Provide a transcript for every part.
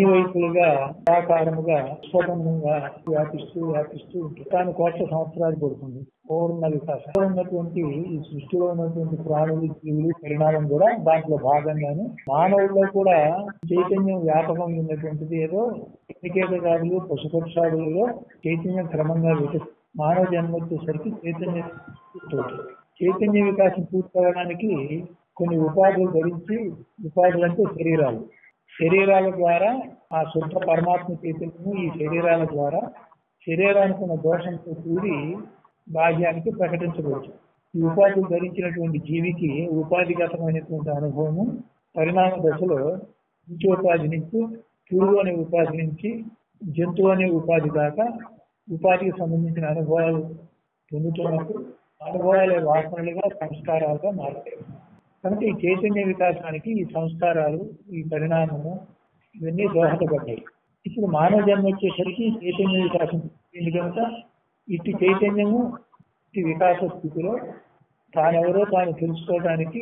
అన్ని వైపులుగా ఆకారముగా స్వతంత్రంగా వ్యాపిస్తూ వ్యాపిస్తూ ఉంటుంది తాను కోట్ల సంవత్సరాలు పడుతుంది పూర్ణ వికాసం ఉన్నటువంటి ఈ సృష్టిలో ఉన్నటువంటి ప్రాణులు జీవులు పరిణామం కూడా దాంట్లో భాగంగానే మానవుల్లో కూడా చైతన్యం వ్యాపకం ఉన్నటువంటిది ఏదో ఎన్నికేతగాదులు పశుపక్షాదులలో చైతన్యం క్రమంగా వికసి మానవ జన్మ వచ్చేసరికి చైతన్య పూర్తవుతుంది. చైతన్య వికాసం పూర్తవడానికి కొన్ని ఉపాధులు ధరించి ఉపాధులు అంటే శరీరాలు శరీరాల ద్వారా ఆ శుద్ధ పరమాత్మ చైతన్యము ఈ శరీరాల ద్వారా శరీరానికి ఉన్న దోషంతో కూడి బాహ్యానికి ప్రకటించవచ్చు ఈ ఉపాధులు ధరించినటువంటి జీవికి ఉపాధిగతమైనటువంటి అనుభవము పరిణామ దశలో ఇంటి ఉపాధి నుంచి పురుగు అనే ఉపాధి నుంచి జంతువు అనే ఉపాధి దాకా ఉపాధికి సంబంధించిన అనుభవాలు పొందుతున్నప్పుడు అనుభవాలే వాసనలుగా సంస్కారాలుగా మారుతాయి కనుక ఈ చైతన్య వికాసానికి ఈ సంస్కారాలు ఈ పరిణామము ఇవన్నీ దోహదపడ్డాయి ఇప్పుడు మానవ జన్మ వచ్చేసరికి చైతన్య వికాసం పుట్టింది కనుక ఇట్టి చైతన్యము ఇట్టి వికాస స్థితిలో తానెవరో తాను తెలుసుకోవడానికి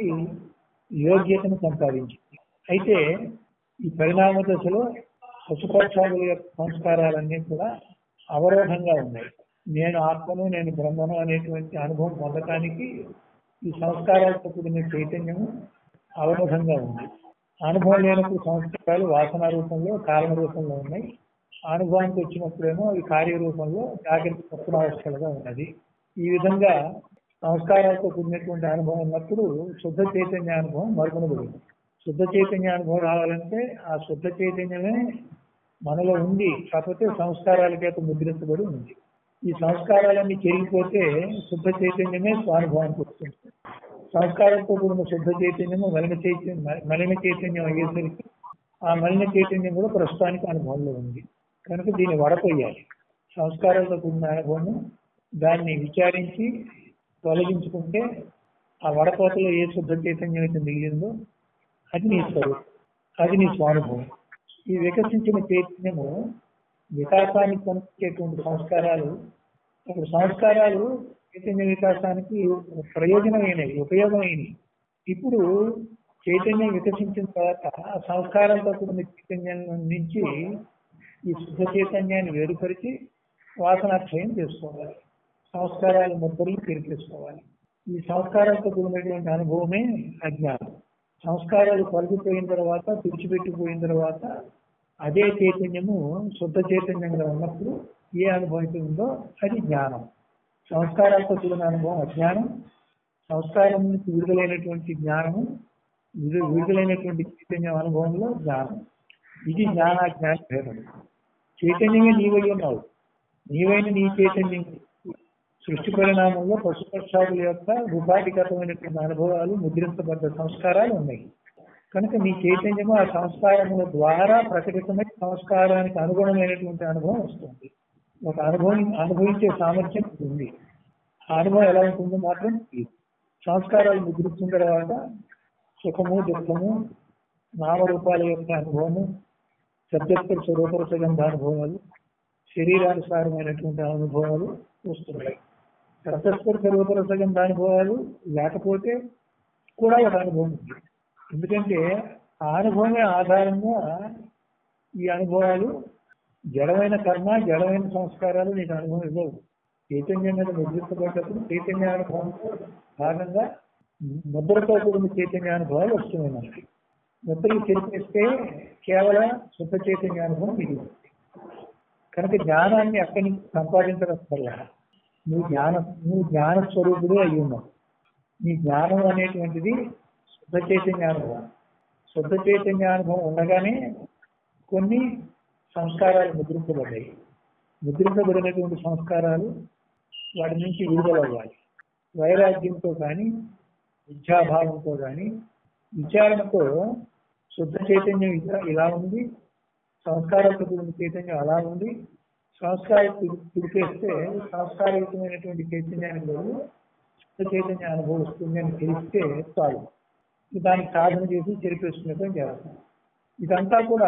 యోగ్యతను సంపాదించింది అయితే ఈ పరిణామ దశలో పశుపక్షాదుల యొక్క సంస్కారాలన్నీ కూడా అవరోధంగా ఉన్నాయి నేను ఆత్మను నేను బ్రహ్మను అనేటువంటి అనుభవం పొందటానికి ఈ సంస్కారాలతో కూడిన చైతన్యము అవరోధంగా ఉంది అనుభవం లేనప్పుడు సంస్కారాలు వాసన రూపంలో కారణ రూపంలో ఉన్నాయి అనుభవానికి వచ్చినప్పుడేమో ఈ కార్య రూపంలో జాగ్రత్త స్వప్నావస్థలుగా ఉన్నది ఈ విధంగా సంస్కారాలతో కూడినటువంటి అనుభవం ఉన్నప్పుడు శుద్ధ చైతన్య అనుభవం మరుగునబడింది శుద్ధ చైతన్య అనుభవం రావాలంటే ఆ శుద్ధ చైతన్యమే మనలో ఉంది కాకపోతే సంస్కారాల చేత ముద్రించబడి ఉంది ఈ సంస్కారాలన్నీ చెరిగిపోతే శుద్ధ చైతన్యమే స్వానుభవానికి వస్తుంది సంస్కారంతో కూడిన శుద్ధ చైతన్యము మలిన చైతన్యం మలిన చైతన్యం అయ్యేసరికి ఆ మలిన చైతన్యం కూడా ప్రస్తుతానికి అనుభవంలో ఉంది కనుక దీన్ని వడపోయాలి సంస్కారాలతో కూడిన అనుభవం దాన్ని విచారించి తొలగించుకుంటే ఆ వడపోతలో ఏ శుద్ధ చైతన్యం అయితే మిగిలిందో అది నీ స్వరూపం అది నీ స్వానుభవం ఈ వికసించిన చైతన్యము వికాసానికి పంపించేటువంటి సంస్కారాలు ఇప్పుడు సంస్కారాలు చైతన్య వికాసానికి ప్రయోజనమైనవి ఉపయోగమైనవి ఇప్పుడు చైతన్యం వికసించిన తర్వాత ఆ సంస్కారాలతో కూడిన చైతన్యం నుంచి ఈ శుద్ధ చైతన్యాన్ని వేరుపరిచి వాసనాక్షయం చేసుకోవాలి సంస్కారాలు ముద్దలు తీర్చేసుకోవాలి ఈ సంస్కారాలతో కూడినటువంటి అనుభవమే అజ్ఞానం సంస్కారాలు కలిగిపోయిన తర్వాత తుడిచిపెట్టిపోయిన తర్వాత అదే చైతన్యము శుద్ధ చైతన్యంగా ఉన్నప్పుడు ఏ అనుభవం అయితే ఉందో అది జ్ఞానం సంస్కారాలతో కూడిన అనుభవం అజ్ఞానం సంస్కారం నుంచి విడుదలైనటువంటి జ్ఞానము విడు- విడుదలైనటువంటి చైతన్యం అనుభవంలో జ్ఞానం ఇది జ్ఞానాజ్ఞాన భేదం చైతన్యమే నీవై ఉన్నావు నీవైన నీ చైతన్యం సృష్టి పరిణామంలో పశుపక్షాదుల యొక్క ఉపాధిగతమైనటువంటి అనుభవాలు ముద్రించబడ్డ సంస్కారాలు ఉన్నాయి కనుక నీ చైతన్యము ఆ సంస్కారముల ద్వారా ప్రకటితమై సంస్కారానికి అనుగుణమైనటువంటి అనుభవం వస్తుంది ఒక అనుభవం అనుభవించే సామర్థ్యం ఉంది ఆ అనుభవం ఎలా ఉంటుందో మాత్రం తెలియదు. సంస్కారాలు ముద్రించిన తర్వాత సుఖము దుఃఖము నామరూపాల యొక్క అనుభవము శబ్దస్పర్శ రూపరసగంధ అనుభవాలు శరీరానుసారమైనటువంటి అనుభవాలు వస్తున్నాయి శబ్దస్పర్శ రూపరసగంధ అనుభవాలు లేకపోతే కూడా ఒక అనుభవం ఉంది ఎందుకంటే ఆ అనుభవమే ఆధారంగా ఈ అనుభవాలు జడమైన కర్మ జడమైన సంస్కారాలు నీకు అనుభవం ఇవ్వవు చైతన్యం మీద ముద్రించబడ్డప్పుడు చైతన్య అనుభవంతో భాగంగా ముద్రతో కూడిన చైతన్య అనుభవాలు వస్తున్నాయి మనకి ముద్రలు చెరిపేస్తే కేవలం శుద్ధ చైతన్య అనుభవం మిగిలింది కనుక జ్ఞానాన్ని అక్కడి నుంచి సంపాదించడం వల్ల నువ్వు జ్ఞాన నువ్వు జ్ఞాన స్వరూపుడు అయి ఉన్నావు నీ జ్ఞానం అనేటువంటిది శుద్ధ చైతన్య అనుభవం శుద్ధ చైతన్య అనుభవం ఉండగానే కొన్ని సంస్కారాలు ముద్రించబడ్డాయి ముద్రించబడినటువంటి సంస్కారాలు వాటి నుంచి విడుదలవ్వాలి వైరాగ్యంతో కానీ విద్యాభావంతో కానీ విచారణతో శుద్ధ చైతన్యం ఇలా ఇలా ఉంది సంస్కారాలతో కూడిన చైతన్యం అలా ఉంది సంస్కారం పిలిపేస్తే సంస్కారయుతమైనటువంటి చైతన్యానికి బదులు శుద్ధ చైతన్య అనుభవం వస్తుంది అని తెలిస్తే చాలు దానికి సాధన చేసి చెరిపేసుకునేటం చేస్తాం ఇదంతా కూడా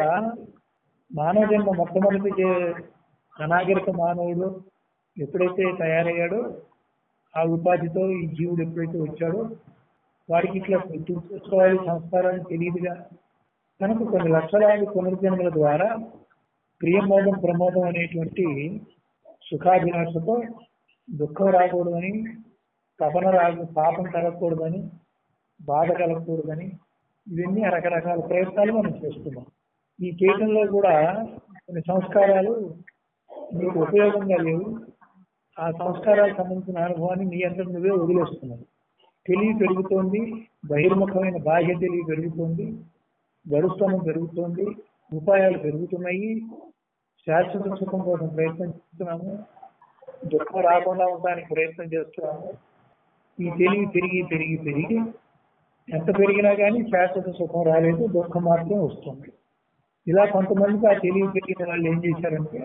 మానవ జన్మ మొట్టమొదటి చే- అనాగరిక మానవుడు ఎప్పుడైతే తయారయ్యాడో ఆ ఉపాధితో ఈ జీవుడు ఎప్పుడైతే వచ్చాడో వాడికి ఇట్లా చేసుకోవాలి సంస్కారాన్ని తెలియదుగా కనుక కొన్ని లక్షలాది పునర్జన్మల ద్వారా ప్రియమోదం ప్రమోదం అనేటువంటి సుఖాభిలాషతో దుఃఖం రాకూడదని తపన రాదు పాపం కలగకూడదని బాధ కలగకూడదని ఇవన్నీ రకరకాల ప్రయత్నాలు మనం చేస్తున్నాం ఈ చేయటంలో కూడా కొన్ని సంస్కారాలు నీకు ఉపయోగంగా లేవు ఆ సంస్కారాలకు సంబంధించిన అనుభవాన్ని నీ అంతటి నువ్వే వదిలేస్తున్నావు తెలివి పెరుగుతోంది బహిర్ముఖమైన బాహ్య తెలివి పెరుగుతోంది గడుస్తనం పెరుగుతోంది ఉపాయాలు పెరుగుతున్నాయి శాశ్వత సుఖం కోసం ప్రయత్నం చేస్తున్నాము దుఃఖం రాకుండా ఉండడానికి ప్రయత్నం చేస్తున్నాము ఈ తెలివి పెరిగి పెరిగి పెరిగి ఎంత పెరిగినా కానీ శాశ్వత సుఖం రాలేదు దుఃఖం మాత్రం వస్తుంది ఇలా కొంతమందికి ఆ తెలివి పెరిగిన వాళ్ళు ఏం చేశారంటే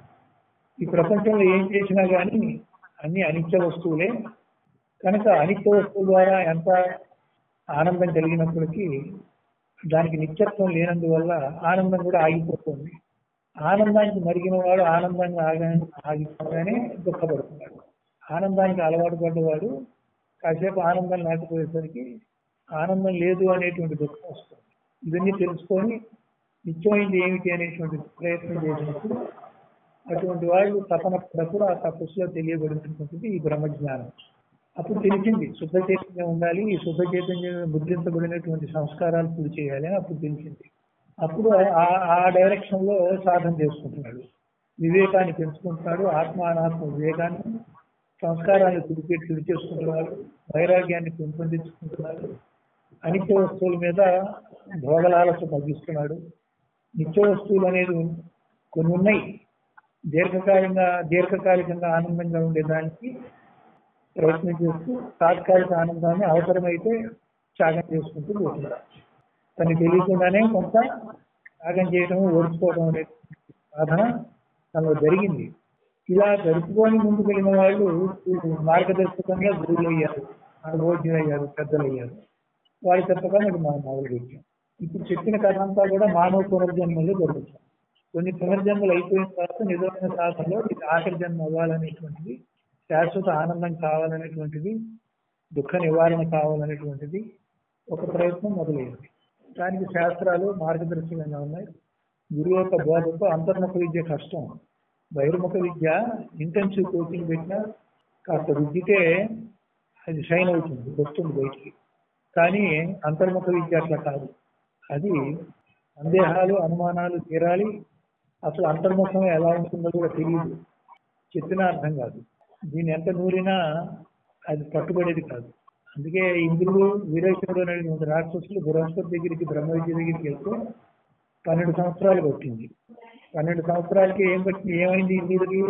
ఈ ప్రపంచంలో ఏం చేసినా కానీ అన్ని అనిత్య వస్తువులే కనుక అనిత్య వస్తువుల ద్వారా ఎంత ఆనందం కలిగినప్పటికీ దానికి నిత్యత్వం లేనందువల్ల ఆనందం కూడా ఆగిపోతుంది ఆనందానికి మరిగిన వాడు ఆనందంగా ఆగా ఆగిపోగానే దుఃఖపడుతున్నాడు ఆనందానికి అలవాటు పడ్డవాడు కాసేపు ఆనందం లేకపోయేసరికి ఆనందం లేదు అనేటువంటి దుఃఖం వస్తుంది ఇవన్నీ తెలుసుకొని నిత్యమైంది ఏమిటి అనేటువంటి ప్రయత్నం చేసినప్పుడు అటువంటి వాళ్ళు తపన పడప్పుడు ఆ తపస్సులో తెలియబడినటువంటిది ఈ బ్రహ్మజ్ఞానం అప్పుడు తెలిసింది శుద్ధ చైతన్యం ఉండాలి ఈ శుద్ధ చైతన్యం ముద్రించబడినటువంటి సంస్కారాలు పూర్తి చేయాలి అని అప్పుడు తెలిసింది అప్పుడు ఆ- ఆ డైరెక్షన్ లో సాధన చేసుకుంటున్నాడు వివేకాన్ని పెంచుకుంటున్నాడు ఆత్మ అనాత్మ వివేకాన్ని సంస్కారాన్ని తుడిపి తుడి చేసుకుంటున్నాడు వైరాగ్యాన్ని పెంపొందించుకుంటున్నాడు అనిత్య వస్తువుల మీద భోగలాలస తగ్గిస్తున్నాడు నిత్య వస్తువులు అనేది కొన్ని ఉన్నాయి దీర్ఘకాలికంగా దీర్ఘకాలికంగా ఆనందంగా ఉండేదానికి ప్రయత్నం చేస్తూ తాత్కాలిక ఆనందాన్ని అవసరమైతే త్యాగం చేసుకుంటూ పోతున్నారు తనకి తెలియకుండానే కొంత త్యాగం చేయడం ఓర్చుకోవడం అనే సాధన తనలో జరిగింది ఇలా జరుపుకొని ముందుకు వెళ్ళిన వాళ్ళు మార్గదర్శకంగా గురువులు అయ్యారు అనుభవజ్ఞులు అయ్యారు పెద్దలు అయ్యారు వారి చెప్పగా ఇది మనం మొదలు పెట్టాం ఇప్పుడు చెప్పిన కథ అంతా కూడా మానవ పునర్జన్మలో జరుగుతుంది కొన్ని పునర్జన్మలు అయిపోయిన తర్వాత నిజమైన సాధనలో ఇది ఆఖరి జన్మ అవ్వాలనేటువంటిది శాశ్వత ఆనందం కావాలనేటువంటిది దుఃఖ నివారణ కావాలనేటువంటిది ఒక ప్రయత్నం మొదలైంది దానికి శాస్త్రాలు మార్గదర్శకంగా ఉన్నాయి గురువు యొక్క బోధతో అంతర్ముఖ విద్య కష్టం బహిర్ముఖ విద్య ఇంటెన్సివ్ కోచింగ్ పెట్టినా కాస్త రుద్దితే అది షైన్ అవుతుంది వస్తుంది బయటికి కానీ అంతర్ముఖ విద్య అట్లా కాదు అది సందేహాలు అనుమానాలు తీరాలి అసలు అంతర్ముఖం ఎలా ఉంటుందో కూడా తెలియదు చెప్పినా అర్థం కాదు దీన్ని ఎంత నూరినా అది పట్టుబడేది కాదు అందుకే ఇంద్రుడు వీరేశ్వరుడు అనేటువంటి రాక్షసులు బృహస్పతి దగ్గరికి బ్రహ్మ విద్య దగ్గరికి వెళ్తే పన్నెండు సంవత్సరాలు పట్టింది పన్నెండు సంవత్సరాలకి ఏం పట్టింది ఏమైంది ఇంద్రుడికి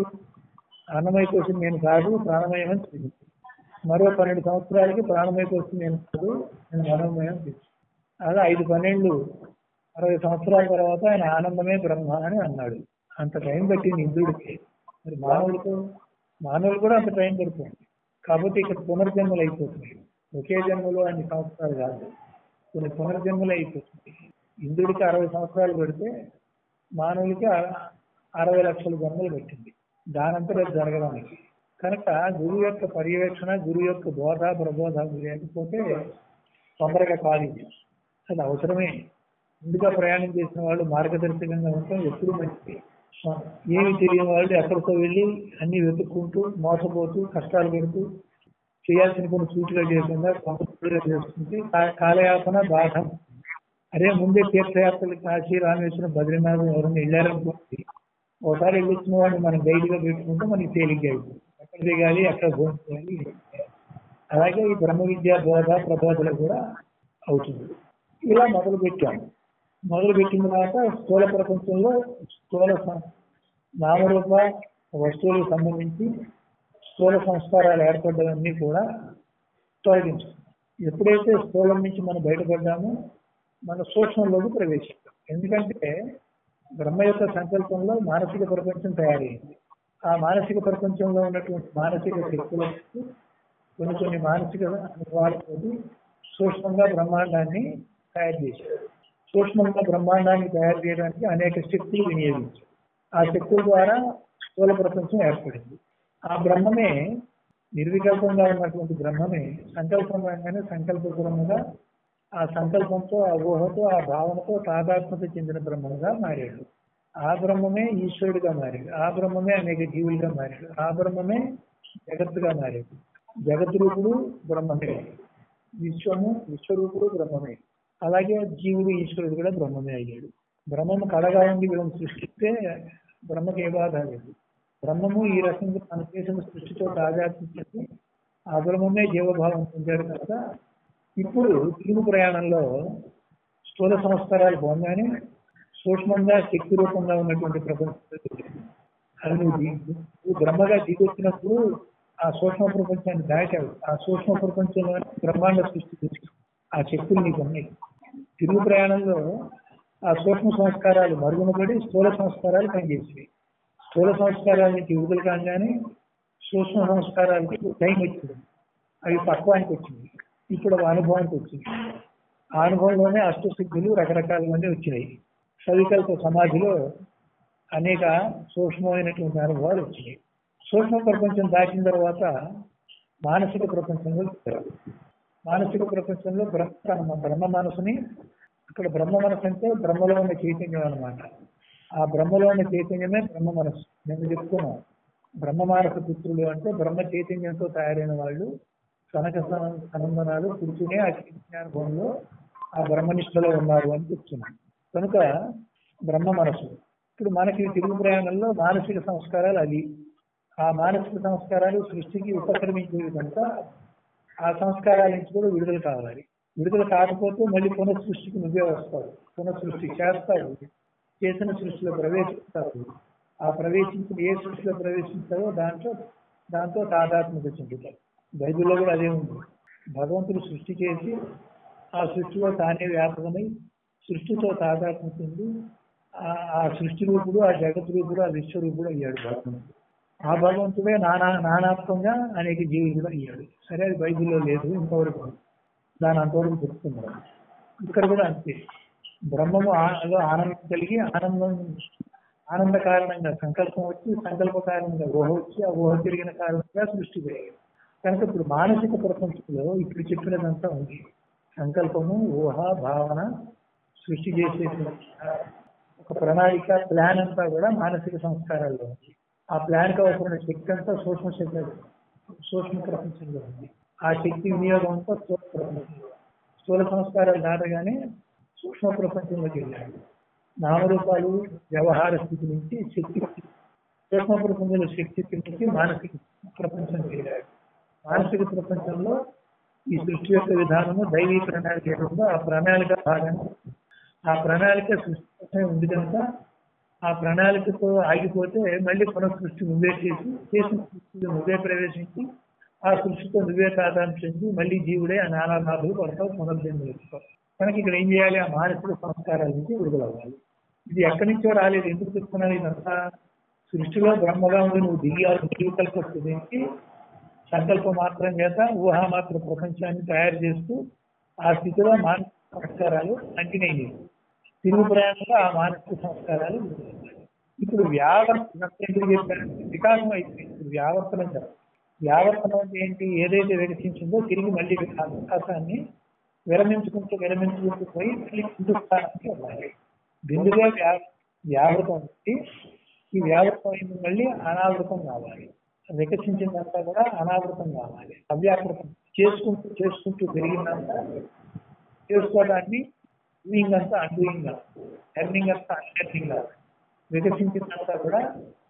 అన్నమయ కోసం నేను కాదు ప్రాణమయం అని తెలిసింది మరో పన్నెండు సంవత్సరాలకి ప్రాణమయ కోసం నేను కాదు నేను మనోమయం అని తెలిసింది అలా ఐదు పన్నెండు అరవై సంవత్సరాల తర్వాత ఆయన ఆనందమే బ్రహ్మ అని అన్నాడు అంత టైం పట్టింది ఇంద్రుడికి మరి మానవులకు మానవులు కూడా అంత టైం పడుతుంది కాబట్టి ఇక్కడ పునర్జన్మలు అయిపోతున్నాయి ఒకే జన్మలో అన్ని సంవత్సరాలు కాదు కొన్ని పునర్జన్మలు అయిపోతుంది ఇంద్రుడికి అరవై సంవత్సరాలు పెడితే మానవులకి అర- అరవై లక్షల జన్మలు పెట్టింది దానంతా అది జరగడానికి కనుక గురువు యొక్క పర్యవేక్షణ గురువు యొక్క బోధ ప్రబోధ లేకపోతే తొందరగా కాదు ఇది. అది అవసరమే ముందుగా ప్రయాణం చేసిన వాళ్ళు మార్గదర్శకంగా ఉండటం ఎప్పుడు మంచిది ఏమి తెలియని వాళ్ళు ఎక్కడికో వెళ్ళి అన్ని వెతుక్కుంటూ మోసపోతూ కష్టాలు పెడుతూ చేయాల్సిన కొన్ని సూటిగా చేయకుండా కొంతగా చేసుకుంటే కా- కాలయాపన బాధ అదే ముందే తీర్థయాత్రలు కాశీ రామేశ్వరం బద్రీనాథ్ ఎవరైనా వెళ్ళారనుకోండి ఒకసారి వెళ్ళొచ్చిన వాడిని మనం గైడ్గా పెట్టుకుంటే మనకి తేలిగ్గా అయిపోతుంది ఎక్కడ దిగాలి ఎక్కడ భోజనం చేయాలి అలాగే ఈ బ్రహ్మ విద్యా బోధ ప్రబోధలు కూడా అవుతుంది ఇలా మొదలు పెట్టాము మొదలు పెట్టిన తర్వాత స్థూల ప్రపంచంలో స్థూల సం- నామరూప వస్తువులకు సంబంధించి స్థూల సంస్కారాలు ఏర్పడ్డవన్నీ కూడా తొలగించాం ఎప్పుడైతే స్థూలం నుంచి మనం బయటపడ్డామో మన సూక్ష్మంలోకి ప్రవేశిస్తాం ఎందుకంటే బ్రహ్మ యొక్క సంకల్పంలో మానసిక ప్రపంచం తయారైంది ఆ మానసిక ప్రపంచంలో ఉన్నటువంటి మానసిక శక్తులకు కొన్ని కొన్ని మానసిక అనుభవాలతో సూక్ష్మంగా బ్రహ్మాండాన్ని తయారు చేశారు సూక్ష్మంగా బ్రహ్మాండాన్ని తయారు చేయడానికి అనేక శక్తులు వినియోగించారు ఆ శక్తుల ద్వారా స్థూల ప్రపంచం ఏర్పడింది ఆ బ్రహ్మమే నిర్వికల్పంగా ఉన్నటువంటి బ్రహ్మమే సంకల్పంగానే సంకల్పపూర్వకంగా ఆ సంకల్పంతో ఆ ఊహతో ఆ భావనతో తాదాత్మత చెందిన బ్రహ్మగా మారాడు ఆ బ్రహ్మమే ఈశ్వరుడిగా మారాడు ఆ బ్రహ్మమే అనేక జీవులుగా మారాడు ఆ బ్రహ్మమే జగత్తుగా మారాడు జగద్రూపుడు బ్రహ్మమే విశ్వము విశ్వరూపుడు బ్రహ్మమే అలాగే జీవుడు ఈశ్వరుడు కూడా బ్రహ్మమే అయ్యాడు బ్రహ్మము కడగా ఉండి వీళ్ళని సృష్టిస్తే బ్రహ్మకి ఏ బాధ లేదు బ్రహ్మము ఈ రకంగా తన చేసిన సృష్టితో తాజాత్మించి ఆ బ్రహ్మమే జీవభావం పొందాడు కనుక ఇప్పుడు తిరుగు ప్రయాణంలో స్థూల సంస్కారాలు పొందాని సూక్ష్మంగా శక్తి రూపంగా ఉన్నటువంటి ప్రపంచం అది నువ్వు ది- నువ్వు బ్రహ్మగా దిగొచ్చినప్పుడు ఆ సూక్ష్మ ప్రపంచాన్ని దాటావు ఆ సూక్ష్మ ప్రపంచంలో బ్రహ్మాండ సృష్టి చేసావు. ఆ శక్తులు నీకు ఉన్నాయి తిరుగు ప్రయాణంలో ఆ సూక్ష్మ సంస్కారాలు మరుగునపడి స్థూల సంస్కారాలు పనిచేసాయి స్థూల సంస్కారాల నుంచి విడుదల కాగానే సూక్ష్మ సంస్కారాలకి టైం వచ్చింది అవి పక్వానికి వచ్చింది ఇప్పుడు అవి అనుభవానికి వచ్చింది ఆ అనుభవంలోనే అష్టసిద్ధులు రకరకాలవన్నీ వచ్చినాయి సవికల్ప సమాధిలో అనేక సూక్ష్మమైనటువంటి అనుభవాలు వచ్చినాయి సూక్ష్మ ప్రపంచం దాటిన తర్వాత మానసిక ప్రపంచంలో దిగారు. మానసిక ప్రపంచంలో బ్రహ్మ బ్రహ్మ మనసుని అక్కడ బ్రహ్మ మనసు అంటే బ్రహ్మలో ఉన్న చైతన్యం అన్నమాట ఆ బ్రహ్మలో ఉన్న చైతన్యమే బ్రహ్మ మనసు నేను చెప్తున్నాను బ్రహ్మ మానస పుత్రులు అంటే బ్రహ్మ చైతన్యంతో తయారైన వాళ్ళు కనక సనందనాలు కూర్చునే ఆ చైతన్యానుభవంలో ఆ బ్రహ్మనిష్టలో ఉన్నారు అని చెప్తున్నాను కనుక బ్రహ్మ మనసు ఇప్పుడు మనకి తిరుగు ప్రయాణంలో మానసిక సంస్కారాలు అది ఆ మానసిక సంస్కారాలు సృష్టికి ఉపక్రమించేవి కనుక ఆ సంస్కారాల నుంచి కూడా విడుదల కావాలి విడుదల కాకపోతే మళ్ళీ పునఃసృష్టికి నువ్వే వస్తావు పునఃసృష్టి చేస్తావు చేసిన సృష్టిలో ప్రవేశిస్తావు ఆ ప్రవేశించిన ఏ సృష్టిలో ప్రవేశిస్తావో దాంట్లో దాంతో తాదాత్మ్యత చెందుతావు బైబిల్లో కూడా అదే ఉంది భగవంతుడు సృష్టి చేసి ఆ సృష్టిలో తానే వ్యాపకమై సృష్టితో తాదాత్మ్యం చెంది ఆ- ఆ సృష్టి రూపుడు ఆ జగత్ రూపుడు ఆ విశ్వరూపుడు అయ్యాడు భగవంతుడు ఆ భగవంతుడే నానా నానాత్మంగా అనేక జీవులు కూడా అయ్యాడు సరే అది బైబిల్లో లేదు ఇంతవరకు దాని అంతవరకు చెప్తున్నారు ఇక్కడ కూడా అంతే బ్రహ్మము ఆ- లో ఆనందం కలిగి ఆనందం ఆనంద కారణంగా సంకల్పం వచ్చి సంకల్ప కారణంగా ఊహ వచ్చి ఆ ఊహ తిరిగిన కారణంగా సృష్టి పెరిగింది కనుక ఇప్పుడు మానసిక ప్రపంచంలో ఇప్పుడు చెప్పినదంతా ఉంది సంకల్పము ఊహ భావన సృష్టి చేసే ఒక ప్రణాళిక ప్లాన్ అంతా కూడా మానసిక సంస్కారాల్లో ఉంది ఆ ప్లాన్ కి అవసరమైన శక్తి అంతా సూక్ష్మ శక్తి సూక్ష్మ ప్రపంచంలో ఉంది ఆ శక్తి వినియోగం అంతా స్థూల ప్రపంచంలో స్థూల సంస్కారాలు దాటగానే సూక్ష్మ ప్రపంచంలోకి వెళ్ళాడు నామరూపాలు వ్యవహార స్థితి నుంచి శక్తి సూక్ష్మ ప్రపంచంలో శక్తి స్థితి నుంచి మానసిక ప్రపంచం వెళ్ళాడు మానసిక ప్రపంచంలో ఈ సృష్టి యొక్క విధానము దైవీ ప్రణాళిక ఏదో ఉందో ఆ ప్రణాళిక భాగంగా ఆ ప్రణాళిక సృష్టి ఉంది కనుక ఆ ప్రణాళికతో ఆగిపోతే మళ్ళీ పునఃసృష్టి నువ్వే చేసి చేసిన సృష్టిలో నువ్వే ప్రవేశించి ఆ సృష్టితో నువ్వే కాదాంశించి మళ్ళీ జీవుడే ఆ నానా బాధలు పడతావు పునర్జన్మ ఎత్తుతావు కనుక ఇక్కడ ఏం చేయాలి ఆ మానసిక సంస్కారాల నుంచి విడుదలవ్వాలి ఇది ఎక్కడి నుంచో రాలేదు ఎందుకు చెప్తున్నాను ఇదంతా సృష్టిలో బ్రహ్మగా ఉండి నువ్వు దివ్యాలు దివ్య కల్పొస్తుంది సంకల్ప మాత్రం చేత ఊహా మాత్ర ప్రపంచాన్ని తయారు చేస్తూ ఆ స్థితిలో మానసిక సంస్కారాలు కంటిన్యూ తిరుగు ప్రయాణంలో ఆ మానసిక సంస్కారాలు విడుదలయ్యాయి. ఇప్పుడు వ్యావర్తనం ఎందుకు చెప్పాను వికాసం అయిపోయింది ఇప్పుడు వ్యావర్తనం జరగదు వ్యావర్తనం అంటే ఏంటి ఏదైతే వికసించిందో తిరిగి మళ్ళీ ఆ వికాసాన్ని విరమించుకుంటూ విరమించుకుంటూ పోయి మళ్ళీ హిందుస్థానానికి వెళ్ళాలి బిందుగా వ్యా వ్యావృతం ఉంది ఈ వ్యావృతం అయింది మళ్ళీ అనావృతం కావాలి వికసించిందంతా కూడా అనావృతం కావాలి అవ్యాకృతం చేసుకుంటూ చేసుకుంటూ పెరిగిందంతా చేసుకోవడాన్ని డూయింగ్ అంతా అన్డూయింగ్ ఎర్నింగ్ అంతా అన్ఎర్నింగ్ వికసించిందంతా కూడా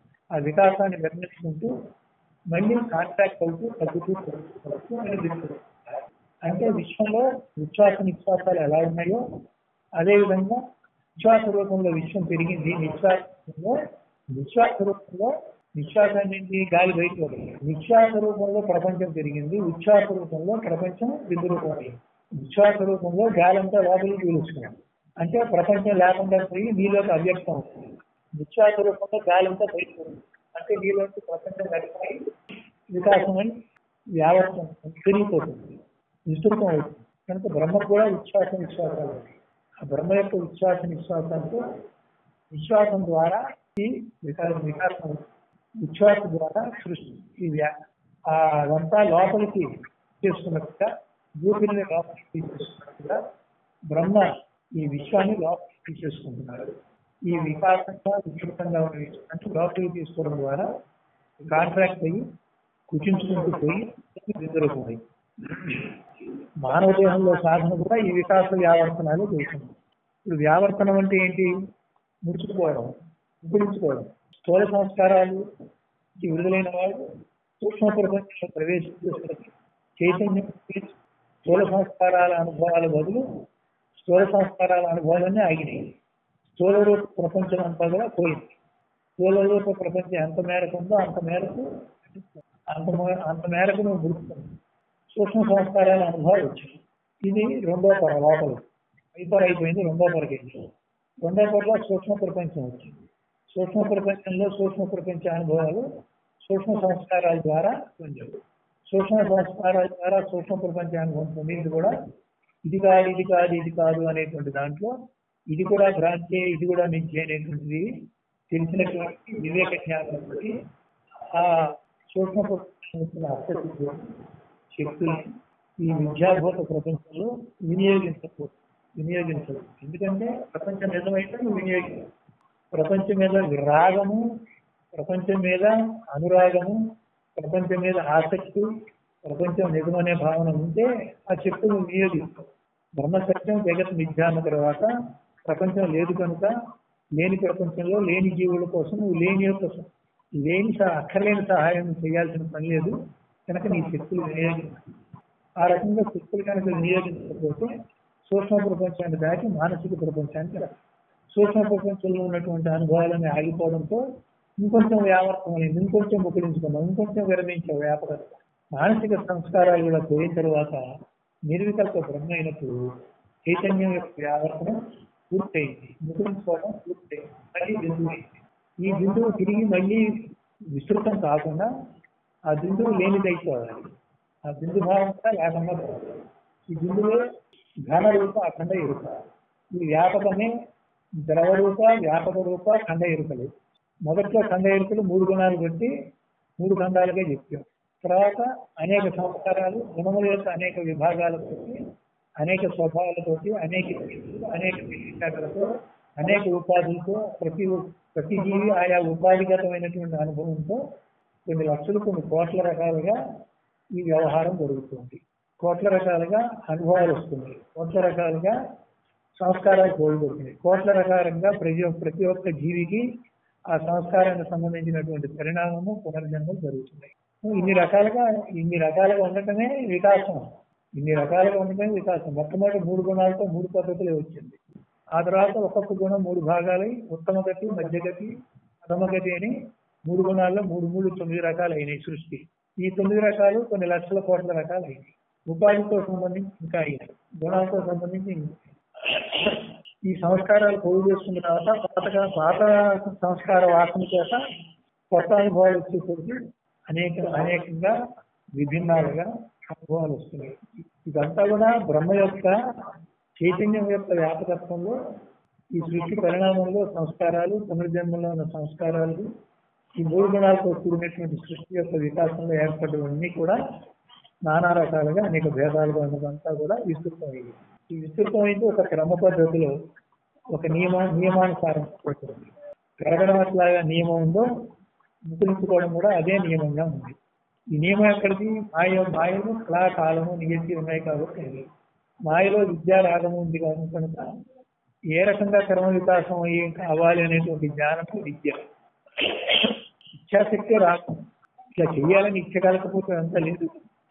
ఆ వికాసాన్ని విరమించుకుంటూ మళ్ళీ కాంట్రాక్ట్ అవుతూ తగ్గుతూ తగ్గుతూ తగ్గుతూ మళ్ళీ దిగుతూ అంటే విశ్వంలో విశ్వాస నిశ్వాసాలు ఎలా ఉన్నాయో అదే విధంగా విశ్వాస రూపంలో విశ్వం పెరిగింది నిశ్వాసంలో విశ్వాస రూపంలో విశ్వాసాన్ని ఏంటి? గాలి బయటకు వదిలింది. విశ్వాస రూపంలో ప్రపంచం పెరిగింది విశ్వాస రూపంలో ప్రపంచం బిందు రూపం అయింది విశ్వాస రూపంలో గాలంతా లోపలికి పీలుస్తున్నాం అంటే ప్రపంచం లేకుండా పోయి నీలోకి అవ్యక్తం అవుతుంది విశ్వాస రూపంలో గాలంతా బయటకు వస్తుంది. అంటే నీలోకి ప్రపంచం గడిపోయి వికాసం అని వ్యావర్తం పెరిగిపోతుంది విస్తృతం అవుతుంది కనుక బ్రహ్మ కూడా విశ్వాస విశ్వాసాలు ఉన్నాయి. ఆ బ్రహ్మ యొక్క విశ్వాస విశ్వాసంతో విశ్వాసం ద్వారా ఈ వికాసం వికాసం అవుతుంది. విశ్వాసం ద్వారా సృష్టి ఈ వ్యా ఆ అదంతా లోపలికి తీసుకున్నట్టుగా భూమిని లోపలికి తీసుకున్నట్టుగా బ్రహ్మ ఈ విశ్వాన్ని లోపలికి తీసేసుకుంటున్నాడు ఈ వికాసంగా విస్తృతంగా ఉన్న విశ్వాన్ని లోపలికి తీసుకోవడం ద్వారా కాంట్రాక్ట్ అయ్యి కుచించుకుంటూ పోయి నిద్రపోయి మానవ దేహంలో సాధన కూడా ఈ వికాస వ్యావర్తనాలు చేస్తుంది ఇప్పుడు వ్యావర్తనం అంటే ఏంటి ముడుచుకుపోవడం ముగుడించుకోవడం స్థూల సంస్కారాలు ఈ విడుదలైన వాళ్ళు సూక్ష్మ ప్రపంచంలో ప్రవేశించేసరికి చైతన్యం స్థూల సంస్కారాల అనుభవాల బదులు స్థూల సంస్కారాల అనుభవాలన్నీ ఆగినాయి స్థూల రూప ప్రపంచం అంతా కూడా పోయింది స్థూల రూప ప్రపంచం ఎంత మేరకు ఉందో అంత మేరకు అంత మే- అంత మేరకు నువ్వు గుర్తుంది సూక్ష్మ సంస్కారాల అనుభవాలు వచ్చాయి ఇది రెండో పొర లోపల ఐపర్ అయిపోయింది రెండో పొరకి వెళ్ళింది. రెండో పొరలో సూక్ష్మ ప్రపంచం వచ్చింది సూక్ష్మ ప్రపంచంలో సూక్ష్మ ప్రపంచ అనుభవాలు సూక్ష్మ సంస్కారాల ద్వారా పొందాడు సూక్ష్మ సంస్కారాల ద్వారా సూక్ష్మ ప్రపంచ అనుభవం పొందింది కూడా ఇది కాదు ఇది కాదు ఇది కాదు అనేటువంటి దాంట్లో ఇది కూడా భ్రాంతి ఇది కూడా మిథ్య అనేటువంటిది తెలిసినటువంటి వివేక జ్ఞానం బట్టి ఆ సూక్ష్మ ప్రపంచం వచ్చిన అర్థశక్తులు శక్తులు ఈ విద్యాభూత ప్రపంచంలో వినియోగించకూడదు వినియోగించదు ఎందుకంటే ప్రపంచం నిజమైతే నువ్వు వినియోగించవు ప్రపంచం మీద రాగము ప్రపంచం మీద అనురాగము ప్రపంచం మీద ఆసక్తి ప్రపంచం నిజమనే భావన ఉంటే ఆ శక్తులు వినియోగిస్తావు బ్రహ్మసత్యం జగత్ మిథ్య అన్న తర్వాత ప్రపంచం లేదు కనుక లేని ప్రపంచంలో లేని జీవుల కోసం నువ్వు లేని యొక్క స- లేని సహ- అక్కర్లేని సహాయం చేయాల్సిన పని లేదు కనుక నీ శక్తులు వినియోగించాలి ఆ రకంగా శక్తులు కనుక వినియోగించకపోతే సూక్ష్మ ప్రపంచాన్ని దాటి మానసిక ప్రపంచానికి రా సూక్ష్మ ప్రపంచంలో ఉన్నటువంటి అనుభవాలన్నీ ఆగిపోవడంతో ఇంకొంచెం వ్యావర్తమైంది ఇంకొంచెం ముకులించుకున్నాం ఇంకొంచెం విరమించే వ్యాపకత మానసిక సంస్కారాలు కూడా పోయిన తర్వాత నిర్వికల్ప బ్రహ్మ అయినప్పుడు చైతన్యం యొక్క వ్యావర్తనం పూర్తయింది ముకులించుకోవడం పూర్తయింది మళ్ళీ బిందువు అయింది. ఈ బిందువు తిరిగి మళ్ళీ విస్తృతం కాకుండా ఆ బిందువు లేనిదైపోవాలి ఆ బిందు భావం కూడా లేకుండా పోవాలి. ఈ బిందువే ఘన రూప అఖండ ఎరుక ఈ వ్యాపకమే ద్రవ రూప వ్యాపక రూప ఖండ ఎరుకలు మొదట్లో ఖండ ఎరుకలు మూడు గుణాలు బట్టి మూడు ఖండాలుగా చెప్పాం తర్వాత అనేక సంస్కారాలు గుణముల యొక్క అనేక విభాగాలతో అనేక స్వభావాలతోటి అనేక శక్తులు, అనేక విశిష్టాలతో అనేక ఉపాధులతో ప్రతి ప్రతి జీవి ఆయా ఉపాధిగతమైనటువంటి అనుభవంతో కొన్ని లక్షలు కొన్ని కోట్ల రకాలుగా ఈ వ్యవహారం జరుగుతుంది కోట్ల రకాలుగా అనుభవాలు వస్తున్నాయి కోట్ల రకాలుగా సంస్కారాలు కోల్పోతున్నాయి కోట్ల రకాలుగా ప్రతి ప్రతి ఒక్క జీవికి ఆ సంస్కారానికి సంబంధించినటువంటి పరిణామము పునర్జన్మలు జరుగుతున్నాయి ఇన్ని రకాలుగా ఇన్ని రకాలుగా ఉండటమే వికాసం ఇన్ని రకాలుగా ఉండటమే వికాసం మొట్టమొదటి మూడు గుణాలతో మూడు పద్ధతులే వచ్చింది ఆ తర్వాత ఒక్కొక్క గుణం మూడు భాగాలై ఉత్తమ గతి మధ్యగతి అధమగతి అని మూడు గుణాల్లో మూడు మూడు తొమ్మిది రకాలు అయినాయి సృష్టి ఈ తొమ్మిది రకాలు కొన్ని లక్షల కోట్ల రకాలు అయినాయి ఉపాధితో సంబంధించి ఇంకా అయినాయి గుణాలతో సంబంధించి ఇంకా ఈ సంస్కారాలు పోగు చేసుకున్న తర్వాత పాతగా పాత సంస్కార వాసన చేత కొత్త అనుభవాలు వచ్చేసరికి అనేక అనేకంగా విభిన్నాలుగా అనుభవాలు వస్తున్నాయి ఇదంతా కూడా బ్రహ్మ యొక్క చైతన్యం యొక్క వ్యాపకత్వంలో ఈ సృష్టి పరిణామంలో సంస్కారాలు పునర్జన్మలో ఉన్న సంస్కారాలు ఈ మూడు గుణాలతో కూడినటువంటి సృష్టి యొక్క వికాసంలో ఏర్పడినవన్నీ కూడా నానా రకాలుగా అనేక భేదాలుగా ఉన్నదంతా కూడా విస్తృతమైంది ఈ విస్తృతమైంది ఒక క్రమ పద్ధతిలో ఒక నియమ నియమానుసారం ఉంటుంది పెరగడం అట్లాగా నియమం ఉందో ముద్రించుకోవడం కూడా అదే నియమంగా ఉంది ఈ నియమం ఎక్కడిది మాయ మాయలో కళా కాలము నియతి ఉన్నాయి కాబట్టి అది. మాయలో విద్యా రాగము ఉంది కనుక ఏ రకంగా క్రమ వికాసం అయ్యి అవ్వాలి అనేటువంటి జ్ఞానము విద్య ఇచ్ఛాశక్తి రాగం ఇట్లా చెయ్యాలని ఇచ్చ కలకపోతే అంత లేదు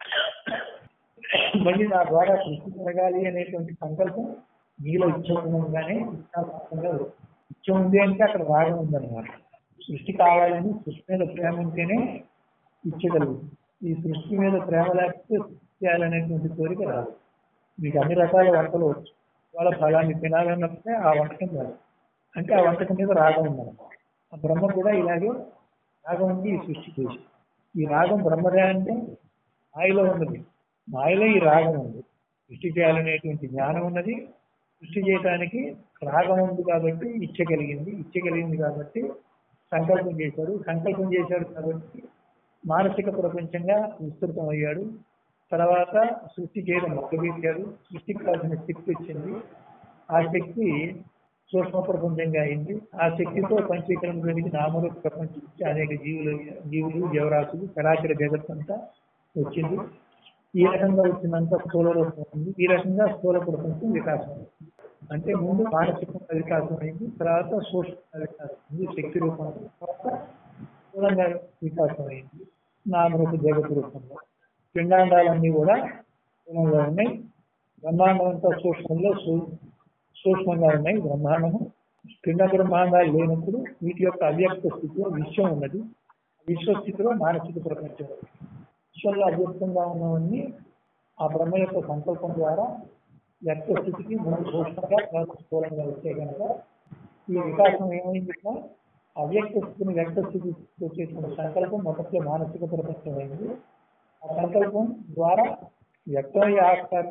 మళ్ళీ నా ద్వారా సృష్టి జరగాలి అనేటువంటి సంకల్పం నీలో ఇచ్చ ఉండగానే ఇచ్చాత్మకంగా ఇచ్చ ఉంది అంటే అక్కడ రాగం ఉందన్నమాట సృష్టి కావాలని సృష్టి మీద ప్రేమ ఉంటేనే ఇచ్చగలుగుతుంది ఈ సృష్టి మీద ప్రేమ లేకపోతే సృష్టి చేయాలనేటువంటి కోరిక రాదు మీకు అన్ని రకాల వంటలు వచ్చు వాళ్ళ ఫలాన్ని తినాలన్నప్పుడే ఆ వంటకం రాదు అంటే ఆ వంటకం మీద రాగం ఉందన్నమాట ఆ బ్రహ్మ కూడా ఇలాగే రాగం ఉంది ఈ సృష్టి చేసి ఈ రాగం బ్రహ్మదే అంటే మాయలో ఉన్నది మాయలో ఈ రాగం ఉంది సృష్టి చేయాలనేటువంటి జ్ఞానం ఉన్నది సృష్టి చేయడానికి రాగం ఉంది కాబట్టి ఇచ్చ కలిగింది ఇచ్చ కలిగింది కాబట్టి సంకల్పం చేశాడు సంకల్పం చేశాడు కాబట్టి మానసిక ప్రపంచంగా విస్తృతం అయ్యాడు తర్వాత సృష్టి చేయడం మొదలుపెట్టారు సృష్టికి కావాల్సిన శక్తి వచ్చింది ఆ శక్తి సూక్ష్మ ప్రపంచంగా అయింది ఆ శక్తితో పంచీకరణ జరిగి నామరూప ప్రపంచం నుంచి అనేక జీవులు జీవులు జీవరాశులు చరాచర జగత్ అంతా వచ్చింది ఈ రకంగా వచ్చినంత స్థూల రూపం ఉంది ఈ రకంగా స్థూల ప్రపంచం వికాసం అయింది. అంటే ముందు మానసికంగా వికాసం అయింది తర్వాత సూక్ష్మ వికాసం అయింది శక్తి రూపంలో తర్వాత స్థూలంగా వికాసం అయింది నామరూప జగత్ రూపంలో పిండాండాలన్నీ కూడా స్థూలంగా ఉన్నాయి బ్రహ్మాండం అంతా సూక్ష్మంలో సూ- సూక్ష్మంగా ఉన్నాయి బ్రహ్మాండము పిండ బ్రహ్మాండాలు లేనప్పుడు వీటి యొక్క అవ్యక్త స్థితిలో విశ్వం ఉన్నది విశ్వస్థితిలో మానసిక ప్రపంచం ఉంది. విశ్వంలో అవ్యక్తంగా ఉన్నవన్నీ ఆ బ్రహ్మ యొక్క సంకల్పం ద్వారా వ్యక్త స్థితికి ముందు సూక్ష్మంగా తర్వాత స్థూలంగా వచ్చే కనుక ఈ వికాసం ఏమైంది ఇక్కడ? అవ్యక్త స్థితిని వ్యక్త స్థితికి చేసిన సంకల్పం మొదట్లో మానసిక ప్రపంచం అయింది ఆ సంకల్పం ద్వారా వ్యక్తమయ్యే ఆస్కారం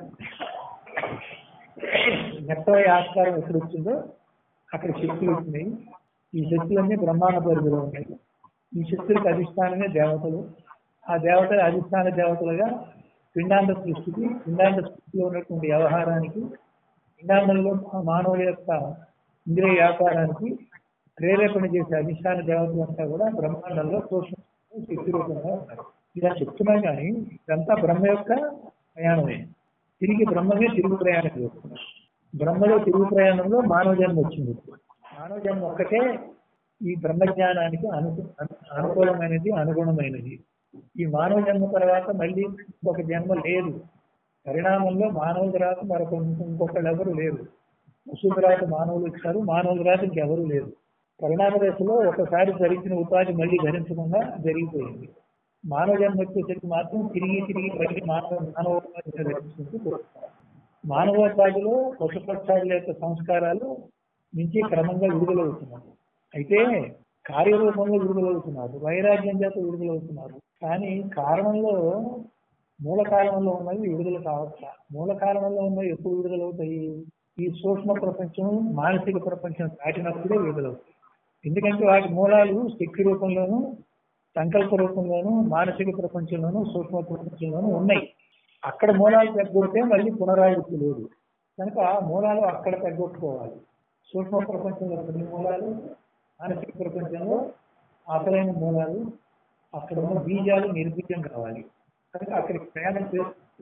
వ్యక్తమయ్యే ఆస్కారం ఎప్పుడు వచ్చిందో అక్కడ శక్తులు వచ్చినాయి ఈ శక్తులన్నీ బ్రహ్మాండ పరిధిలో ఉన్నాయి ఈ శక్తులకు అధిష్టానమే దేవతలు ఆ దేవతల అధిష్టాన దేవతలుగా పిండాండ సృష్టికి పిండాండ సృష్టిలో ఉన్నటువంటి వ్యవహారానికి పిండాండంలో మానవుల యొక్క ఇంద్రియ వ్యాపారానికి ప్రేరేపణ చేసే అధిష్టాన దేవతలు అంతా కూడా బ్రహ్మాండంలో సూక్ష్మ శక్తి రూపంగా ఉన్నారు ఇలా చెప్తున్నాం కానీ ఇదంతా బ్రహ్మ యొక్క ప్రయాణమే తిరిగి బ్రహ్మమే తిరుగు ప్రయాణం చేస్తున్నారు బ్రహ్మలో తిరుగు ప్రయాణంలో మానవ జన్మ వచ్చింది మానవ జన్మ ఒక్కటే ఈ బ్రహ్మజ్ఞానానికి అను అను- అనుకూలమైనది అనుగుణమైనది ఈ మానవ జన్మ తర్వాత మళ్ళీ ఇంకొక జన్మ లేదు పరిణామంలో మానవుల తర్వాత మరొక ఇంకొకళ్ళు ఎవరు లేరు పశువు తర్వాత మానవులు వచ్చారు మానవుల తర్వాత ఇంకెవరు లేరు పరిణామ దశలో ఒకసారి ధరించిన ఉపాధి మళ్ళీ ధరించకుండా జరిగిపోయింది మానవ జన్మ వచ్చేసరికి మాత్రం తిరిగి తిరిగి మళ్ళీ మానవ మానవోపాధి ధరించుకుంటూ పోతున్నారు మానవోపాధిలో పశుపక్షాదుల యొక్క సంస్కారాలు నుంచి క్రమంగా విడుదలవుతున్నారు అయితే కార్యరూపంలో విడుదలవుతున్నారు వైరాగ్యం చేత విడుదలవుతున్నారు కానీ కారణంలో మూల కారణంలో ఉన్నవి విడుదల కావట్లా మూల కారణంలో ఉన్నవి ఎప్పుడు విడుదలవుతాయి ఈ సూక్ష్మ ప్రపంచం మానసిక ప్రపంచం దాటినప్పుడే విడుదలవుతాయి ఎందుకంటే వాటి మూలాలు శక్తి రూపంలోనూ సంకల్ప రూపంలోనూ మానసిక ప్రపంచంలోనూ సూక్ష్మ ప్రపంచంలోనూ ఉన్నాయి అక్కడ మూలాలు తగ్గొడితే మళ్ళీ పునరావృత్తి లేదు కనుక ఆ మూలాలు అక్కడ తగ్గొట్టుకోవాలి సూక్ష్మ ప్రపంచంలో కొన్ని మూలాలు మానసిక ప్రపంచంలో అసలైన మూలాలు అక్కడ ఉన్న బీజాలు నిర్బీజం కావాలి కనుక అక్కడికి ప్రయాణం చేస్తూ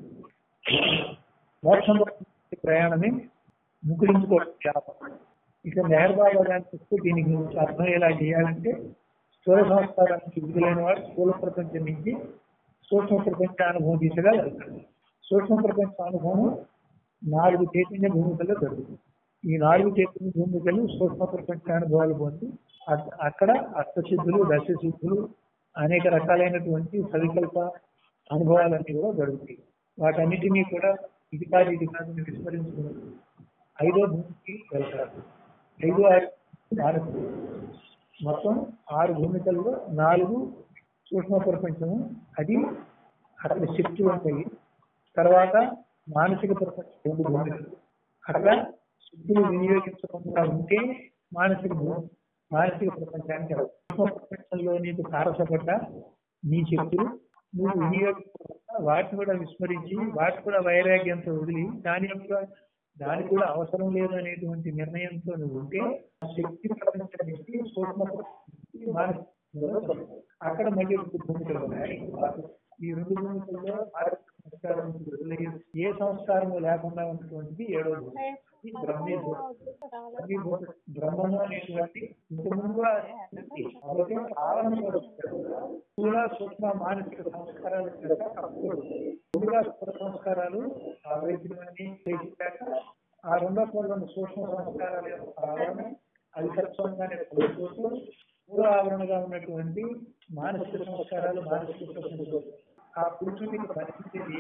మోక్షంలో ప్రయాణమే ముకుడించుకోవడం వ్యాపం ఇక నెహర్ బాబా గారికి వస్తే దీనికి గురించి అర్థం ఎలా చేయాలంటే స్థూల సంస్కారానికి విడుదలైన వాడు స్థూల ప్రపంచం నుంచి సూక్ష్మ ప్రపంచ అనుభవం దిశగా వెళ్తాడు సూక్ష్మ ప్రపంచ అనుభవం నాలుగు చైతన్య భూమికల్లో జరుగుతుంది ఈ నాలుగు చైతన్య భూమికలు సూక్ష్మ ప్రపంచ అనుభవాలు పొంది అక్- అక్కడ అష్టసిద్ధులు దశసిద్ధులు అనేక రకాలైనటువంటి సవికల్ప అనుభవాలన్నీ కూడా జరుగుతాయి వాటన్నిటినీ కూడా ఇది కాదు ఇది కాదు అని విస్మరించుకుని ఐదో భూమికి వెళ్తారు ఐదో ఆరు మానసిక మొత్తం ఆరు భూమికల్లో నాలుగు సూక్ష్మ ప్రపంచము అది అక్కడ శక్తి ఉంటాయి తర్వాత మానసిక ప్రపంచం రెండు భూమికలు అక్కడ శక్తులు వినియోగించకుండా ఉంటే మానసిక భూ- మానసిక ప్రపంచానికి రావు. సూక్ష్మ ప్రపంచంలో నీకు తారసపడ్డ నీ శక్తులు నువ్వు వినియోగించకుండా వాటిని కూడా విస్మరించి వాటి కూడా వైరాగ్యంతో వదిలి దాని యొక్క దాని కూడా అవసరం లేదు అనేటువంటి నిర్ణయంతో నువ్వు ఉంటే ఆ శక్తి ప్రపంచానికి సూక్ష్మ ప్రపంచానికి మానసిక అక్కడ మళ్ళీ రెండు భూమికలు ఉన్నాయి ఈ రెండు భూమికల్లో ఆరు సంస్కారం వదిలేయు. ఏ సంస్కారము లేకుండా ఉన్నటువంటిది ఏడో భూమి ఇది బ్రహ్మీభూతం బ్రహ్మీభూతం బ్రహ్మము అనేటువంటి ఇంతకుముందు ఆ శక్తి. కాబట్టి కారణం కూడా స్థూల సూక్ష్మ మానసిక సంస్కారాలు కనుక అప్పుడు స్థూల స్థూల సంస్కారాలు ఆవేశమని చేశాక ఆ రెండో కొన్ని సూక్ష్మ సంస్కారాల యొక్క ఆవరణ అది సత్వంగానే కోల్పోతూ మూడో ఆవరణగా ఉన్నటువంటి మానసిక సంస్కారాలు మానసిక సంస్కారాలు ఆ పురుషుడికి పరిస్థితి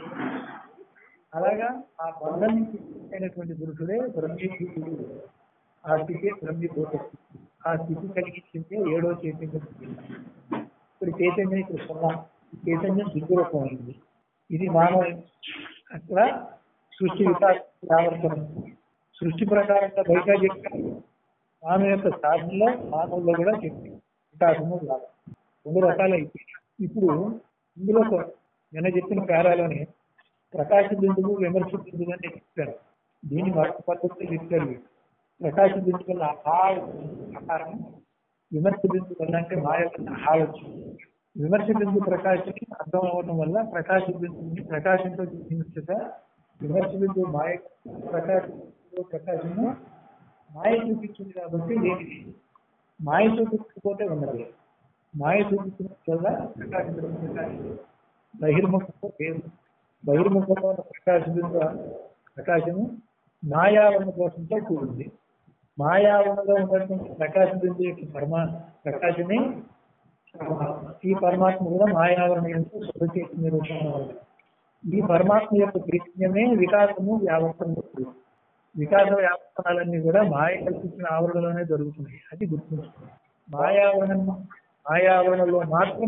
అలాగా ఆ బంధం నుంచి అయినటువంటి పురుషుడే బ్రహ్మీభూతుడు ఆ స్థితి బ్రహ్మీభూత స్థితి ఆ స్థితి కలిగించిందే ఏడో చైతన్యం ఇప్పుడు చైతన్యం ఇక్కడ సున్నా చైతన్యం దిగ్గురూపమైంది ఇది మానవ అక్కడ సృష్టి వికాస ఆవర్తనం సృష్టి ప్రకారంగా బయట చెప్పారు మానవ యొక్క సాధనలో మానవుల్లో కూడా చెప్పి వికాసము రావాలి రెండు రకాలు అయిపోయి ఇప్పుడు ఇందులో కొ- నిన్న చెప్పిన పేరాలోనే ప్రకాశ బిందువు విమర్శ బిందువు అని చెప్పారు దీని మరొక పద్ధతిలో చెప్పారు వీళ్ళు. ప్రకాశ బిందువు వల్ల ఆ ఆకారం విమర్శ బిందువు వల్ల అంటే మాయ వల్ల ఆ వచ్చింది విమర్శ బిందు ప్రకాశం అర్థం అవ్వడం వల్ల ప్రకాశ బిందువుని ప్రకాశంతో చూపించగా విమర్శ బిందువు మాయ ప్రకాశం ప్రకాశము మాయ చూపించింది కాబట్టి లేనిది మాయ చూపించకపోతే ఉన్నది మాయ చూపించిన వల్ల ప్రకాశించడం ప్రకాశం బహిర్ముఖంతో లేదు బహిర్ముఖంలో ఉన్న ప్రకాశ బిందు ప్రకాశము మాయావరణ కోసంతో కూడింది మాయావరణలో ఉన్నటువంటి ప్రకాశ బిందు యొక్క పరమా ప్రకాశమే పరమాత్మ. ఈ పరమాత్మ కూడా మాయావరణ యొక్క శుభచేతన రూపంలో ఉంది ఈ పరమాత్మ యొక్క చైతన్యమే వికాసము వ్యావర్తనము వికాస వ్యాపనాలన్నీ కూడా మాయ కల్పించిన ఆవరణలోనే జరుగుతున్నాయి అది గుర్తుంచుకోండి మాయావరణం మాయావరణలో మాత్రం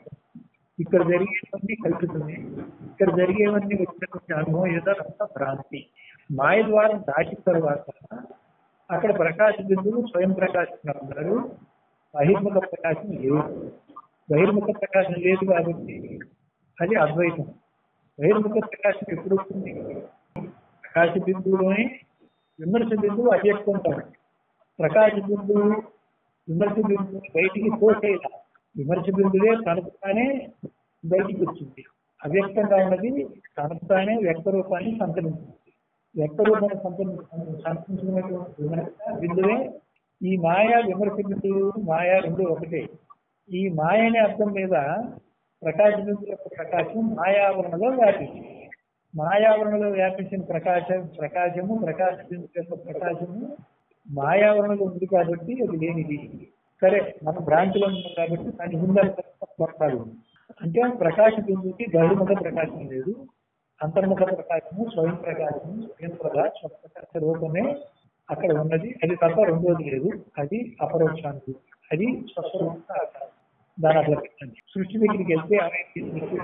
ఇక్కడ జరిగేవన్నీ కల్పితమే ఇక్కడ జరిగేవన్నీ వచ్చినటువంటి అనుభవం ఏదో అంత భ్రాంతి మాయ ద్వారా దాటిన తర్వాత అక్కడ ప్రకాశ బిందువు స్వయం ప్రకాశంగా ఉన్నారు బహిర్ముఖ ప్రకాశం లేదు బహిర్ముఖ ప్రకాశం లేదు కాబట్టి అది అద్వైతం బహిర్ముఖ ప్రకాశం ఎప్పుడు వస్తుంది ప్రకాశ బిందువులోనే విమర్శ బిందువు అవ్యక్తం కాబట్టి ప్రకాశ బిందువు విమర్శ బిందువు బయటికి పోసేలా విమర్శ బిందువే తనకు తానే బయటికి వచ్చింది అవ్యక్తంగా ఉన్నది తనకు తానే వ్యక్త రూపాన్ని సంతరించింది వ్యక్త రూపాన్ని సంతరి సంతరించినటువంటి విమర్శ బిందువే ఈ మాయా విమర్శ బిందువు మాయా రెండు ఒకటే ఈ మాయ అనే అర్థం మీద ప్రకాశ బిందువు యొక్క ప్రకాశం మాయావరణలో వ్యాపించింది మాయావరణలో వ్యాపించిన ప్రకాశం ప్రకాశము ప్రకాశ బిందువు యొక్క ప్రకాశము మాయావరణలో ఉంది కాబట్టి అది లేనిది సరే మన భ్రాంతిలో ఉంది కాబట్టి దాని ఉందని పడతాడు అంటే ప్రకాశ బిందువుకి బహిర్ముఖ ప్రకాశం లేదు అంతర్ముఖ ప్రకాశము స్వయం ప్రకాశము స్వయం ప్రకాశ స్వప్రకాశ రూపమే అక్కడ ఉన్నది అది తప్ప రెండోది లేదు అది అపరోక్షానికి అది స్వస్వరూప ఆకారం దాని అట్లా పెట్టండి సృష్టి దగ్గరికి వెళ్తే ఆమె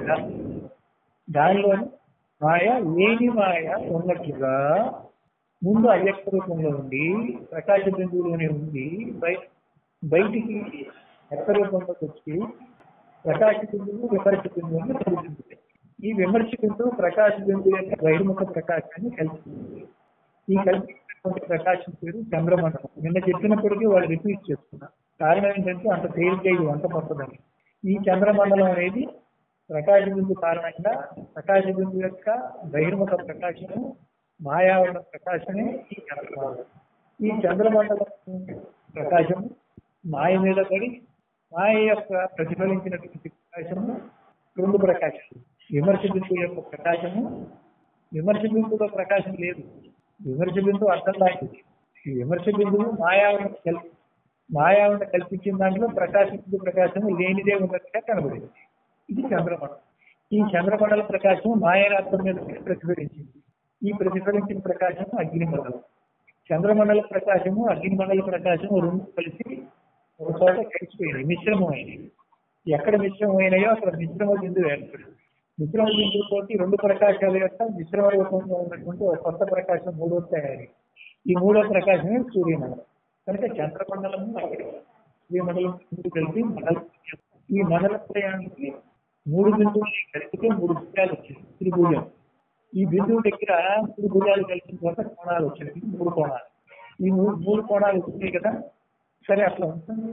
దానిలో మాయ లేని మాయ ఉన్నట్లుగా ముందు అవ్యక్త రూపంలో ఉండి ప్రకాశ బిందువులోనే ఉంది బయ బయటికి వ్యక్త రూపంలోకి వచ్చి ప్రకాశ బిందువు విమర్శ బిందువుని కలిసింది ఈ విమర్శ బిందువు ప్రకాశ బిందువు యొక్క బహిర్ముఖ ప్రకాశాన్ని కలిసింది ఈ కలిసినటువంటి ప్రకాశం పేరు చంద్రమండలం నిన్న చెప్పినప్పటికీ వాళ్ళు రిపీట్ చేస్తున్నారు కారణం ఏంటంటే అంత తేలిక ఇది వంట పడుతుందని ఈ చంద్రమండలం అనేది ప్రకాశ బిందు కారణంగా ప్రకాశ బిందు యొక్క బహిర్ముఖ ప్రకాశము మాయావరణ ప్రకాశమే ఈ చంద్రమండలం ఈ చంద్రమండలం ప్రకాశము మాయ మీద పడి మాయ యొక్క ప్రతిఫలించినటువంటి ప్రకాశము రెండు ప్రకాశం విమర్శ బిందు యొక్క ప్రకాశము విమర్శ బిందులో ప్రకాశం లేదు విమర్శ బిందువు అర్థం లాంటిది ఈ విమర్శ బిందువు మాయావరణ కల్పి మాయావరణ కల్పించిన దాంట్లో ప్రకాశించే ప్రకాశము లేనిదే ఉన్నట్టుగా కనబడింది ఇది చంద్రమండలం ఈ చంద్రమండల ప్రకాశం మాయనార్థం మీద ప్రతిఫలించింది ఈ ప్రతిఫలించిన ప్రకాశం అగ్నిమండలం చంద్రమండల ప్రకాశము అగ్నిమండల ప్రకాశము రెండు కలిసి ఒక చోట కలిసిపోయినాయి మిశ్రమం అయినాయి ఎక్కడ మిశ్రమం అయినాయో అక్కడ మిశ్రమ బిందువు ఏర్పడింది మిశ్రమ బిందువు తోటి రెండు ప్రకాశాల యొక్క మిశ్రమ రూపంలో ఉన్నటువంటి ఒక కొత్త ప్రకాశం మూడో తయారీ ఈ మూడో ప్రకాశమే సూర్యమండలం కనుక చంద్రమండలము అక్కడ సూర్యమండలం ముందు కలిపి మండలం ఈ మండల ప్రయాణానికి మూడు బిందువులు కలిపితే మూడు భుజాలు వచ్చాయి త్రిభుజం ఈ బిందువు దగ్గర మూడు భుజాలు కలిసిన తర్వాత కోణాలు వచ్చాయి మూడు కోణాలు ఈ మూడు మూడు కోణాలు వచ్చినాయి కదా సరే అట్లా ఉంటుంది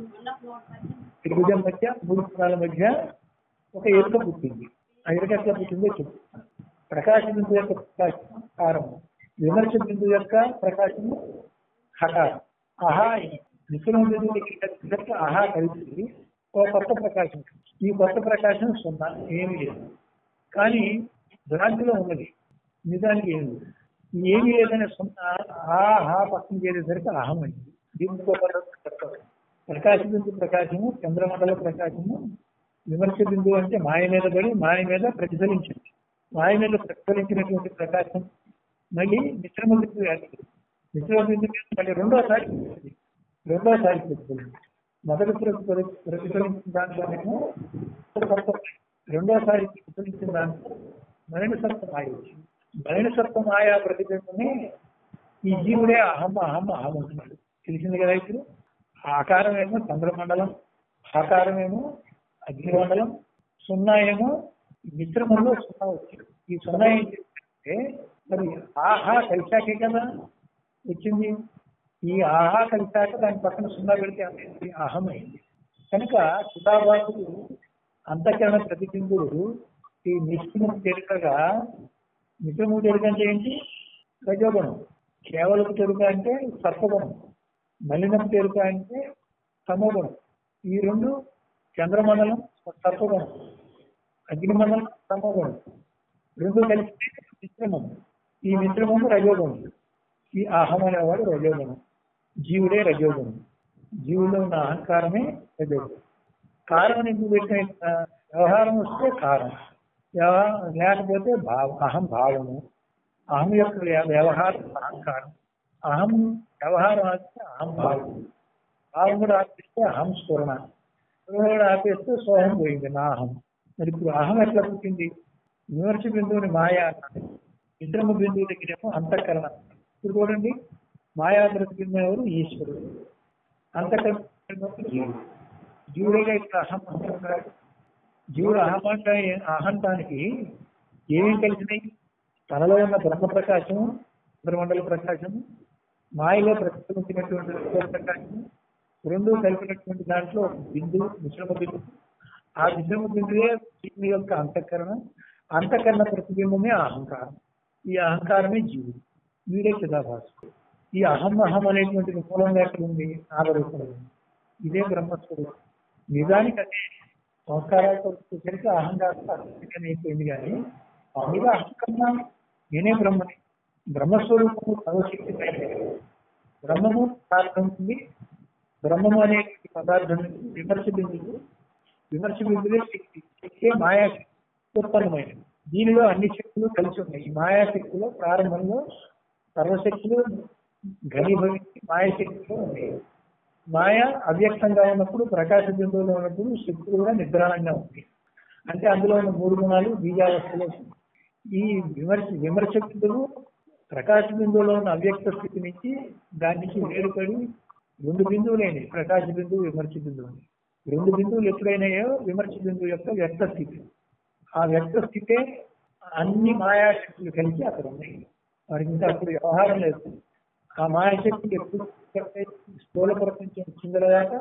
త్రిభుజం మధ్య మూడు కోణాల మధ్య ఒక ఎరుక పుట్టింది ఆ ఎరుక ఎట్లా పుట్టిందో చెప్పు ప్రకాశ బిందు యొక్క ప్రకాశం కారము విమర్శ బిందు యొక్క ప్రకాశము హఠారం అహా విశ్రమ బిందువు దగ్గర అహా కలిసి ఒక కొత్త ప్రకాశం ఈ కొత్త ప్రకాశం సున్నా ఏమీ లేదు కానీ భ్రాంతిలో ఉన్నది నిజానికి ఏమి లేదు ఏమీ లేదనే సున్నా ఆ హా పక్కన చేరేసరికి అహం అయింది దీంతో ప్రకాశ బిందు ప్రకాశము చంద్రమండల ప్రకాశము విమర్శ బిందువు అంటే మాయ మీద పడి మాయ మీద ప్రతిఫలించింది మాయ మీద ప్రతిఫలించినటువంటి ప్రకాశం మళ్ళీ మిశ్రమ బిందువు ఏర్పడింది మిశ్రమ బిందువు మీద మళ్ళీ రెండోసారి ప్రతిఫలించింది. రెండోసారి ప్రతిఫలించింది మొదటి ప్రతిఫలి ప్రతిఫలించిన దాంట్లోనేమో సత్వం రెండోసారి ప్రతిఫలించిన దాంట్లో మరణ సత్వం మాయ వచ్చింది మరణ సత్వం ఆయా ప్రతిబింబమే ఈ జీవుడే అహం అహం అహం అంటున్నాడు తెలిసింది కదా ఇప్పుడు ఆకారమేమో చంద్రమండలం ఆకారమేమో అగ్నిమండలం సున్నా ఏమో మిశ్రమంలో సున్నా వచ్చింది ఈ సున్నా ఏం చేసిందంటే అంటే మరి ఆహా కలిశాకే కదా వచ్చింది ఈ ఆహా కలిశాక దాని పక్కన సున్నా పెడితే అదేంటి అహం అయింది కనుక చిదాభాసుడు అంతఃకరణ ప్రతిబింబుడు ఈ నిష్ఠము తెరుకగా నిజము తెరుక అంటే ఏంటి రజోగుణం కేవలం తెరుక అంటే సత్వగుణం మలినం తెరుక అంటే తమోగుణం ఈ రెండు చంద్రమండలం సత్వగుణం అగ్నిమండలం తమోగుణం రెండు కలిసి మిశ్రమం ఈ మిశ్రమము రజోగుణం ఈ అహం అనేవాడు రజోగుణం జీవుడే రజోగుణం జీవులో ఉన్న అహంకారమే రజోగుణం కారణం ఎందుకు పెట్టిన వ్యవహారం వస్తే కారణం వ్యవహారం లేకపోతే భావ అహం భావము అహం యొక్క వ్య- వ్యవహారం అహంకారం అహం వ్యవహారం ఆపిస్తే అహం భావం భావం కూడా ఆపిస్తే అహం స్ఫురణ స్ఫురణ కూడా ఆపేస్తే సోహం పోయింది నా అహం మరి ఇప్పుడు అహం ఎట్లా పుట్టింది విమర్శ బిందువుని మాయా అన్నాడు ఇద్దరము బిందువు దగ్గరేమో అంతఃకరణ ఇప్పుడు చూడండి మాయా ప్రతిబింబం ఎవరు ఈశ్వరుడు అంతఃకరణ జీవుడు జీవుడిగా ఇక్కడ అహం అంటున్నాడు జీవుడు అహం అంటే అహంతానికి ఏమేం కలిసినాయి తనలో ఉన్న బ్రహ్మ ప్రకాశము బ్రహ్మండల ప్రకాశము మాయలో ప్రతిఫలించినటువంటి రూప ప్రకాశము రెండు కలిపినటువంటి దాంట్లో ఒక బిందువు మిశ్రమ బిందువు ఆ మిశ్రమ బిందువే జీవుని యొక్క అంతఃకరణ అంతఃకరణ ప్రతిబింబమే అహంకారం ఈ అహంకారమే జీవుడు వీడే చిదాభాసు ఈ అహం అహం అనేటువంటి మూలంగా ఎక్కడ ఉంది నామరూపంలో ఉంది ఇదే బ్రహ్మస్వరూపం నిజానికి అదే సంస్కారాలతో వచ్చేసరికి అహంకారం అర్థం అయిపోయింది కానీ మీద అహంకరణ నేనే బ్రహ్మని బ్రహ్మస్వరూపము సర్వశక్తి పైన బ్రహ్మము పదార్థం ఉంది బ్రహ్మము అనే పదార్థం నుంచి విమర్శ బిందువు విమర్శ బిందువే శక్తి శక్తే మాయాశక్తి ఉత్పన్నమైనది దీనిలో అన్ని శక్తులు కలిసి ఉన్నాయి ఈ మాయాశక్తిలో ప్రారంభంలో సర్వశక్తులు ఘనీభవించి మాయాశక్తిలో ఉన్నాయి మాయ అవ్యక్తంగా ఉన్నప్పుడు ప్రకాశ బిందువులో ఉన్నప్పుడు శక్తులు కూడా నిద్రాణంగా ఉంటాయి అంటే అందులో ఉన్న మూడు గుణాలు బీజావస్థలో ఈ విమర్శ విమర్శ బిందువు ప్రకాశ బిందువులో ఉన్న అవ్యక్త స్థితి నుంచి దాని నుంచి వేరుపడి రెండు బిందువులైనవి ప్రకాశ బిందువు విమర్శ బిందువు అని. రెండు బిందువులు ఎప్పుడైనాయో విమర్శ బిందువు యొక్క వ్యక్త స్థితి ఆ వ్యక్త స్థితే అన్ని మాయాశక్తులు కలిసి అక్కడ ఉన్నాయి వారికి ఇంకా అప్పుడు వ్యవహారం లేదు ఆ మాయాశక్తులు ఎప్పుడు స్థూల ప్రపంచం చిందరదాకా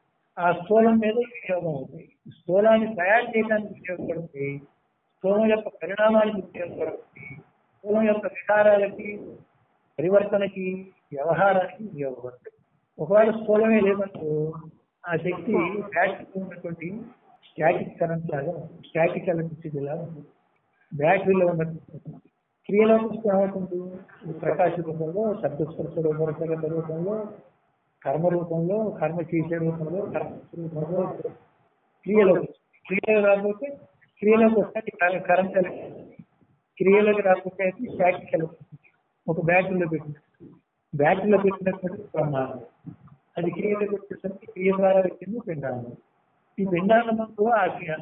ఆ స్థూలం మీద వినియోగం అవుతాయి స్థూలాన్ని తయారు చేయడానికి ఉపయోగపడుతుంది స్థూలం యొక్క పరిణామాలకు ఉపయోగపడుతుంది స్థూలం యొక్క వికారాలకి పరివర్తనకి వ్యవహారానికి ఉపయోగపడుతుంది ఒకవేళ స్థూలమే లేదనుకో ఆ శక్తి బ్యాటరీలో ఉన్నటువంటి స్టాటిక్ కరెంట్ లాగా స్టాటిక్ ఎలక్ట్రిసిటీ లాగా ఉంటుంది. బ్యాటరీలో ఉన్నటువంటి క్రియలోకి వస్తే ఏమవుతుంది ఈ ప్రకాశ రూపంలో శబ్దస్పర్శ రూపరసగత రూపంలో కర్మ రూపంలో కర్మ చేసే రూపంలో కర్మ రూపంలో క్రియలోకి వస్తుంది. క్రియలు రాకపోతే క్రియలోకి వస్తే కరెంట్ ఎలక్ట్రిసిటీ క్రియలోకి రాకపోతే అయితే స్టాటిక్ ఎలక్ట్రిసిటీ ఒక బ్యాటరీలో పెట్టిన బ్యాటరీలో పెట్టినటువంటి ప్రమాణం అది క్రియలోకి వచ్చేసరికి క్రియ ద్వారా వచ్చింది పిండాండం ఈ పిండాండంలో ఆ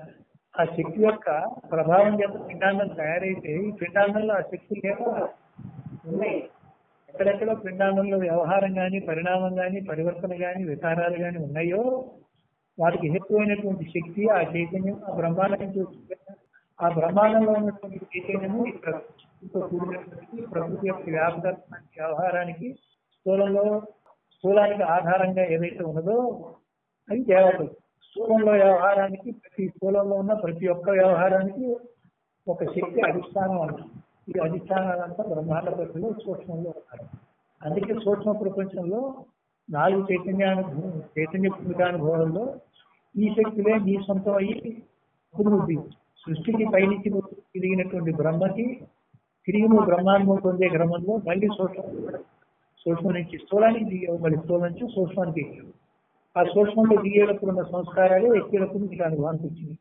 ఆ శక్తి యొక్క ప్రభావం చేత పిండాండం తయారైతే ఈ పిండాండంలో ఆ శక్తి లేక ఉన్నాయి ఎక్కడెక్కడో పిండాండంలో వ్యవహారం కానీ పరిణామం కానీ పరివర్తన కానీ వికారాలు కానీ ఉన్నాయో వాటికి హేతువైనటువంటి శక్తి ఆ చైతన్యం ఆ బ్రహ్మాండం నుంచి వచ్చింది ఆ బ్రహ్మాండంలో ఉన్నటువంటి చైతన్యము ఈ ప్రకృతితో కూడినటువంటి ప్రకృతి యొక్క వ్యాపకానికి వ్యవహారానికి స్థూలంలో స్థూలానికి ఆధారంగా ఏదైతే ఉన్నదో అది దేవతలు స్థూలంలో వ్యవహారానికి ప్రతి స్థూలంలో ఉన్న ప్రతి ఒక్క వ్యవహారానికి ఒక శక్తి అధిష్టానం అన్నారు ఈ అధిష్టానాలంతా బ్రహ్మాండ ప్రకృతిలో సూక్ష్మంలో ఉన్నారు అందుకే సూక్ష్మ ప్రపంచంలో నాలుగు చైతన్యాను చైతన్య పుణికానుభవంలో ఈ శక్తులే నీ సొంతం అయ్యి పురుగు సృష్టికి పైనుంచి నువ్వు తిరిగినటువంటి బ్రహ్మకి తిరిగి నువ్వు బ్రహ్మానుభవం పొందే క్రమంలో మళ్ళీ సూక్ష్మ సూక్ష్మం నుంచి స్థూలానికి దిగావు మళ్ళీ స్థూలం నుంచి సూక్ష్మానికి దిగావు ఆ సూక్ష్మంలో దిగేటప్పుడు ఉన్న సంస్కారాలు ఎక్కేటప్పుడు నీకు అనుభవానికి వచ్చింది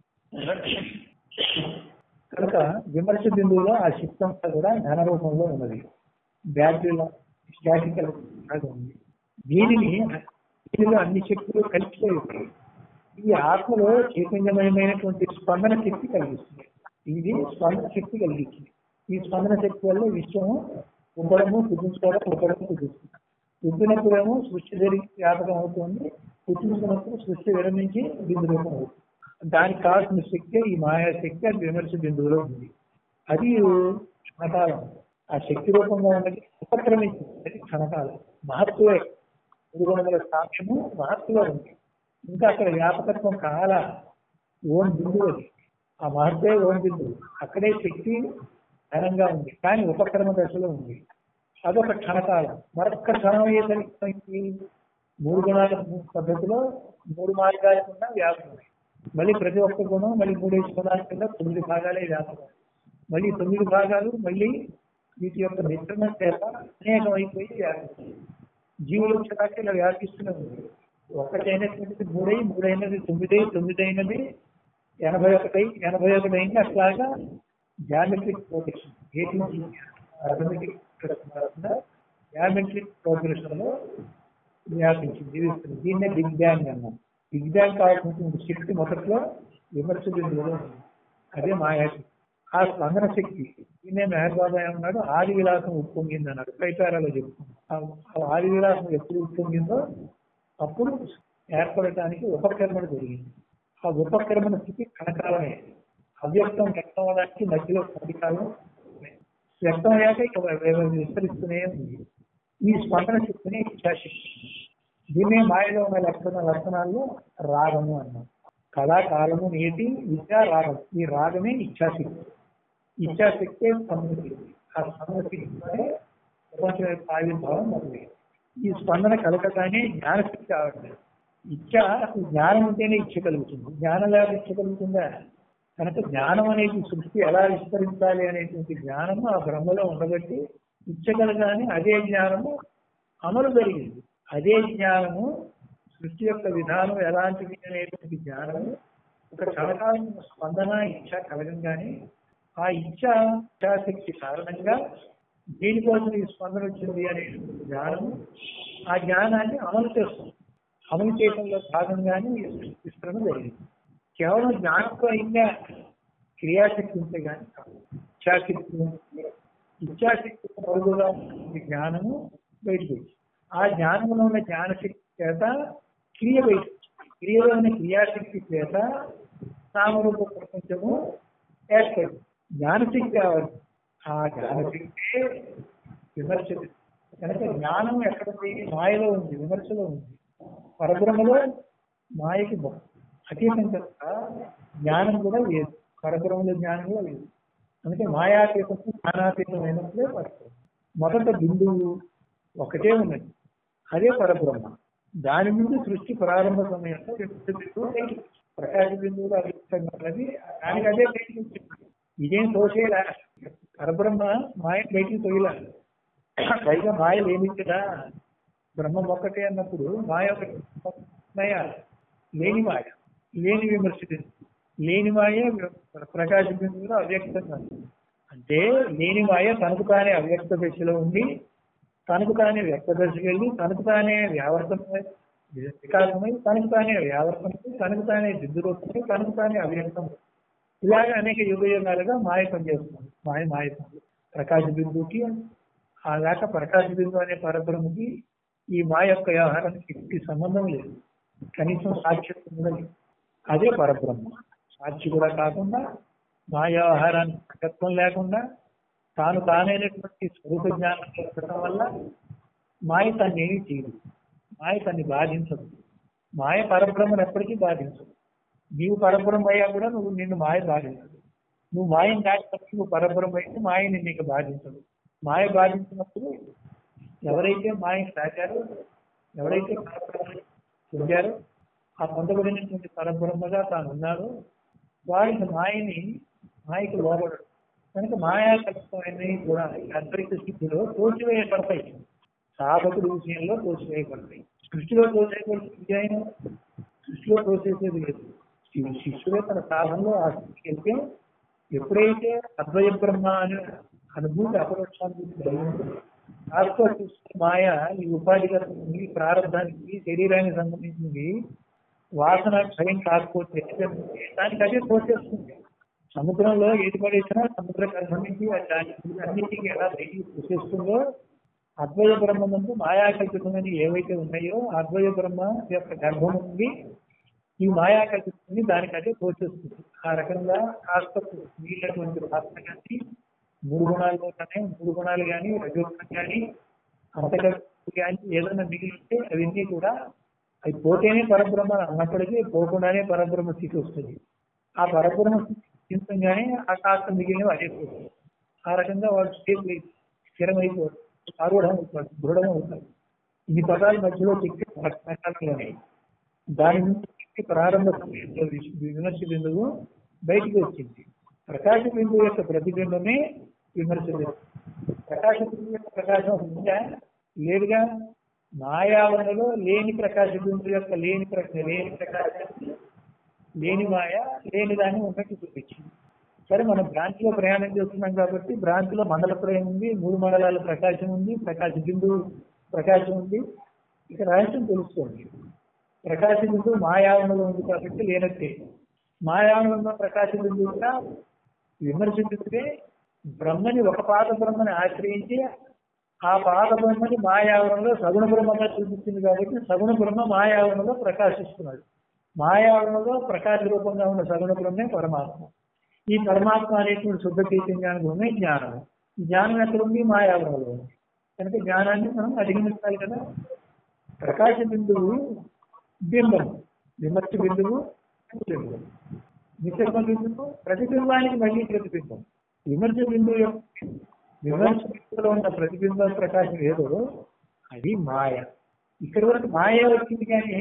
కనుక విమర్శ బిందువులో ఆ శక్తి అంతా కూడా ధన రూపంలో ఉన్నది బ్యాటరీలో స్టాటికల్ లాగా ఉంది దీనిని దీనిలో అన్ని శక్తులు కలిసిపోయి ఈ ఆత్మలో చైతన్యమయమైనటువంటి స్పందన శక్తి కలిగిస్తుంది ఇది స్పందన శక్తి కలిగించింది ఈ స్పందన శక్తి వల్ల విశ్వం ఉబ్బడము కుదించుకోవడం ఉబ్బడము కుదిస్తుంది ఉబ్బినప్పుడేమో సృష్టి జరిగి వ్యాపకం అవుతుంది కుదించినప్పుడు సృష్టి విరమించి బిందు రూపం అవుతుంది దానికి కావాల్సిన శక్తి ఈ మాయా శక్తి అది విమర్శ బిందువులో ఉంది అది క్షణకాలం ఆ శక్తి రూపంగా ఉన్నది ఉపక్రమించింది క్షణకాలం మహత్వే గురుగుణముల సాక్ష్యము మహత్తులో ఉంది ఇంకా అక్కడ వ్యాపకత్వం కాల ఓం బిందువు అది ఆ మహత్వే ఓం బిందువు అక్కడే శక్తి ఘనంగా ఉంది కానీ ఉపక్రమ దశలో ఉంది అదొక క్షణకాలం మరొక క్షణం ఏదైతే మూడు గుణాల పద్ధతిలో మూడు మార్గాల కింద వ్యాపకం ఉన్నాయి మళ్ళీ ప్రతి ఒక్క గుణం మళ్ళీ మూడేసి గుణాల కింద తొమ్మిది భాగాలే వ్యాపకం మళ్ళీ తొమ్మిది భాగాలు మళ్ళీ వీటి యొక్క మిశ్రమ చేత అనేకం అయిపోయి వ్యాపిస్తుంది జీవులు వచ్చేదాకా ఇలా వ్యాపిస్తూనే ఉంది ఒకటైనటువంటిది మూడై మూడైనది తొమ్మిది తొమ్మిది అయినది ఎనభై ఒకటి ఎనభై ఒకటి అయింది అట్లాగా జామెట్రిక్ ప్రోగ్రెషన్ ఎయిట్ నుంచి అర్థమెటిక్ జామెట్రిక్ ప్రోగ్రెషన్ లో వ్యాపించింది జీవిస్తుంది దీన్నే బిగ్ బ్యాంగ్ అన్నాం బిగ్ బ్యాంగ్ కావాల్సిన శక్తి మొదట్లో విమర్శ బిందువులో ఉంది అదే మాయాశక్తి ఆ స్పందన శక్తి దీన్నే మెహర్బాబాయ్ అన్నాడు ఆది విలాసం ఉప్పొంగింది అన్నాడు కైతారాలో చెప్పుకున్నాం ఆ ఆది విలాసం ఎప్పుడు ఉప్పొంగిందో అప్పుడు ఏర్పడటానికి ఉపక్రమణ జరిగింది ఆ ఉపక్రమణ స్థితి కనకాలమే అవ్యక్తం వ్యక్తం అవడానికి మధ్యలో కనకాలం వ్యక్తం అయ్యాక ఇక విస్తరిస్తూనే ఉంది ఈ స్పందన శక్తిని ఇచ్చాశక్తి దీన్నే మాయలో ఉన్న లక్షణ లక్షణాల్లో రాగము అన్నాం కళాకాలము నేటి విద్యా రాగం ఈ రాగమే ఇచ్చాశక్తి ఇచ్చాశక్తే స్పందన శక్తి ఆ స్పందన శక్తితోనే ప్రపంచం యొక్క ఆవిర్భావం మొదలైంది ఈ స్పందన కలగగానే జ్ఞానశక్తి ఆవిడ ఇచ్చ జ్ఞానం ఉంటేనే ఇచ్చ కలుగుతుంది జ్ఞానం లేక ఇచ్చ కలుగుతుందా కనుక జ్ఞానం అనేది సృష్టి ఎలా విస్తరించాలి అనేటువంటి జ్ఞానము ఆ బ్రహ్మలో ఉండబట్టి ఇచ్చగలగానే అదే జ్ఞానము అమలు జరిగింది అదే జ్ఞానము సృష్టి యొక్క విధానం ఎలాంటిది అనేటువంటి జ్ఞానము ఒక క్షణకాలం స్పందన ఇచ్చ కలగంగానే ఆ ఇచ్చ ఇచ్చాశక్తి కారణంగా దేనికోసం ఈ స్పందన వచ్చింది అనే జ్ఞానము ఆ జ్ఞానాన్ని అమలు చేస్తుంది అమలు చేయడంలో భాగంగానే ఈ విస్తరణ జరిగింది కేవలం జ్ఞానంతో ఇంకా క్రియాశక్తి ఉంటే కానీ కాదు ఇచ్చాశక్తి ఉంటే ఇచ్చాశక్తి పరుగుగా ఈ జ్ఞానము బయటకు వచ్చింది ఆ జ్ఞానంలో ఉన్న జ్ఞానశక్తి చేత క్రియ బయట క్రియలో ఉన్న క్రియాశక్తి చేత నామరూప ప్రపంచము ఏర్పడింది జ్ఞానశక్తి కావాలి ఆ జ్ఞానశక్తే విమర్శ కనుక జ్ఞానం ఎక్కడ ఉంది మాయలో ఉంది విమర్శలో ఉంది పరబ్రహ్మలో మాయకి అతీతం కనుక జ్ఞానం కూడా లేదు పరబ్రహ్మలో జ్ఞానం కూడా లేదు అందుకే మాయాతీతం జ్ఞానాతీతం అయినప్పుడే పరబ్రహ్మ మొదట బిందువు ఒకటే ఉన్నది అదే పరబ్రహ్మ దాని ముందు సృష్టి ప్రారంభ సమయంలో రెండు బిందువు బయటికి ప్రకాశ బిందువులు అభిప్రాయం ఉన్నది దానికి అదే బయటికి వచ్చింది ఇదేం తోసేలా పరబ్రహ్మ మాయ బయటికి తొయ్యలా పైగా మాయ లేనించదా బ్రహ్మం ఒక్కటే అన్నప్పుడు మాయ ఒకటి మాయ లేని మాయ లేని విమర్శ లేని మాయ ప్రకాశ బిందువులో అవ్యక్తంగా అంటే లేని మాయ తనకు తానే అవ్యక్త దశలో ఉండి తనకు తానే వ్యక్త దశకి వెళ్ళి తనకు తానే వ్యావర్తమై వికాసమై తనకు తానే వ్యావర్తమై తనకు తానే దిద్దురూపమై తనకు తానే అవ్యక్తం ఇలాగ అనేక యుగ యుగాలుగా మాయ పనిచేస్తుంది మాయ మాయ పని ప్రకాశ బిందువుకి ఆ లేక ప్రకాశ బిందు అనే పరబ్రహ్మకి ఈ మాయ యొక్క వ్యవహారానికి ఎట్టి సంబంధం లేదు కనీసం సాక్ష్యం ఉండదు అదే పరబ్రహ్మ సాక్షి కూడా కాకుండా మాయ వ్యవహారానికి కటత్వం లేకుండా తాను తానైనటువంటి స్వరూప జ్ఞానం చెప్పడం వల్ల మాయ తన్ని ఏమీ చేయదు మాయ తన్ని బాధించదు మాయ పరబ్రహ్మను ఎప్పటికీ బాధించదు నీవు పరబ్రహ్మ అయ్యా కూడా నువ్వు నిన్ను మాయ బాధించదు నువ్వు మాయం దాటినప్పుడు నువ్వు పరబ్రహ్మ అయితే మాయ నిన్ను నీకు బాధించదు మాయ బాధించినప్పుడు ఎవరైతే మాయని దాటారో ఎవరైతే పరబ్రహ్మ పొందారో ఆ పొందబడినటువంటి పరబ్రహ్మగా తాను ఉన్నారో వారికి మాయని మాయకు లోబడడు కనుక మాయా కల్పితమైనవి కూడా అంతరిక్ష స్థితిలో తోసివేయబడతాయి సాధకుడి విషయంలో తోసివేయబడతాయి సృష్టిలో తోసేయబడి ఆయన సృష్టిలో తోసేసేది లేదు శిష్యుడే తన సాధనలో ఆ స్థితికి వెళ్తే ఎప్పుడైతే అద్వయ బ్రహ్మ అనే అనుభూతి అపరోక్షానికి కలిగిందో ఆత్మ చూస్తున్న మాయ ఈ ఉపాధిగతమైనది ప్రారంభానికి శరీరానికి సంబంధించింది వాసన క్షయం కాకపోతే దానికి అదే తోచేస్తుంది సముద్రంలో ఏది పడేసినా సముద్ర గర్భం నుంచి దాని అన్నింటికి ఎలా బయటికి చూసేస్తుందో అద్వయ బ్రహ్మ ముందు మాయాకల్పితమని ఏవైతే ఉన్నాయో అద్వయ బ్రహ్మ యొక్క గర్భం నుండి ఈ మాయాకల్పితమని దానికి అదే తోచేస్తుంది ఆ రకంగా కాస్త వీళ్ళటువంటి వాసన కానీ మూడు గుణాల్లో కానీ మూడు గుణాలు కానీ రజోగుణం కానీ అంతకట్టు కానీ ఏదైనా మిగిలి ఉంటే అవన్నీ కూడా అవి పోతేనే పరబ్రహ్మ అన్నప్పటికీ పోకుండానే పరబ్రహ్మ స్థితి వస్తుంది ఆ పరబ్రహ్మ స్థితి చింతంగానే ఆ కాస్త మిగిలినవి అదే పోతుంది ఆ రకంగా వాడు స్టేబుల్ స్థిరమైపోతాడు ఆరూఢం అవుతాడు దృఢం అవుతాడు ఈ పదాల మధ్యలో శక్తి రకాలుగా ఉన్నాయి దాని నుంచి శక్తి ప్రారంభ సమయంలో విశ్- విమర్శ బిందువు బయటికి వచ్చింది ప్రకాశ బిందువు యొక్క ప్రతిబింబమే విమర్శ బిందువు ప్రకాశ బిందువు యొక్క ప్రకాశం ఉందా లేదుగా మాయావరణలో లేని ప్రకాశ బిందువు యొక్క లేని ప్రక లేని ప్రకాశం లేని మాయ లేని దాన్ని ఉన్నట్టు చూపించింది సరే మనం భ్రాంతిలో ప్రయాణం చేస్తున్నాం కాబట్టి భ్రాంతిలో మండల ప్రయాణం ఉంది మూడు మండలాల ప్రకాశం ఉంది ప్రకాశ బిందువు ప్రకాశం ఉంది ఇక రహస్యం తెలుస్తుంది ప్రకాశ బిందువు మాయావరణలో ఉంది కాబట్టి లేనట్టే మాయావరణంలో ప్రకాశ బిందువు కూడా విమర్శ బిందువే బ్రహ్మని ఒక పాద బ్రహ్మని ఆశ్రయించి ఆ పాద బ్రహ్మని మాయావరణలో సగుణ బ్రహ్మగా చూపిస్తుంది కాబట్టి సగుణ బ్రహ్మ మాయావరణలో ప్రకాశిస్తున్నాడు మాయావరణలో ప్రకాశ రూపంగా ఉన్న సగుణ బ్రహ్మే పరమాత్మ ఈ పరమాత్మ అనేటువంటి శుద్ధ చైతన్యానికి ఉన్న జ్ఞానం ఈ జ్ఞానం ఎక్కడ ఉంది మాయావరణలో ఉంది కనుక జ్ఞానాన్ని మనం అధిగమించాలి కదా ప్రకాశ బిందువు బింబం విమర్శ బిందువు బింబం నిశ్చల బిందువు ప్రతిబింబానికి మళ్ళీ ప్రతిబింబం విమర్శ బిందువు యొక్క విమర్శ బిందువులో ఉన్న ప్రతిబింబం ప్రకాశం ఏదో అది మాయ ఇక్కడి వరకు మాయ వచ్చింది కానీ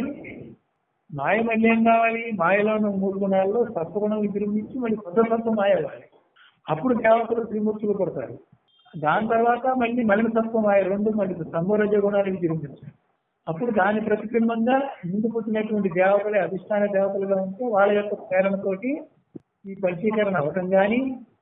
మాయ మళ్ళీ ఏం కావాలి మాయలో ఉన్న మూడు గుణాల్లో సత్వగుణం విజృంభించి మళ్ళీ కొత్త సత్వం మాయ అవ్వాలి అప్పుడు దేవతలు త్రిమూర్తులు పడతారు దాని తర్వాత మళ్ళీ మలిన సత్వం మాయ రెండు మళ్ళీ సంబోరజ గుణాలు విజృంభించాలి అప్పుడు దాని ప్రతిబింబంగా ముందు పుట్టినటువంటి దేవతలే అధిష్టాన దేవతలుగా ఉంటే వాళ్ళ యొక్క ప్రేరణతోటి ఈ పంచీకరణ అవటం కానీ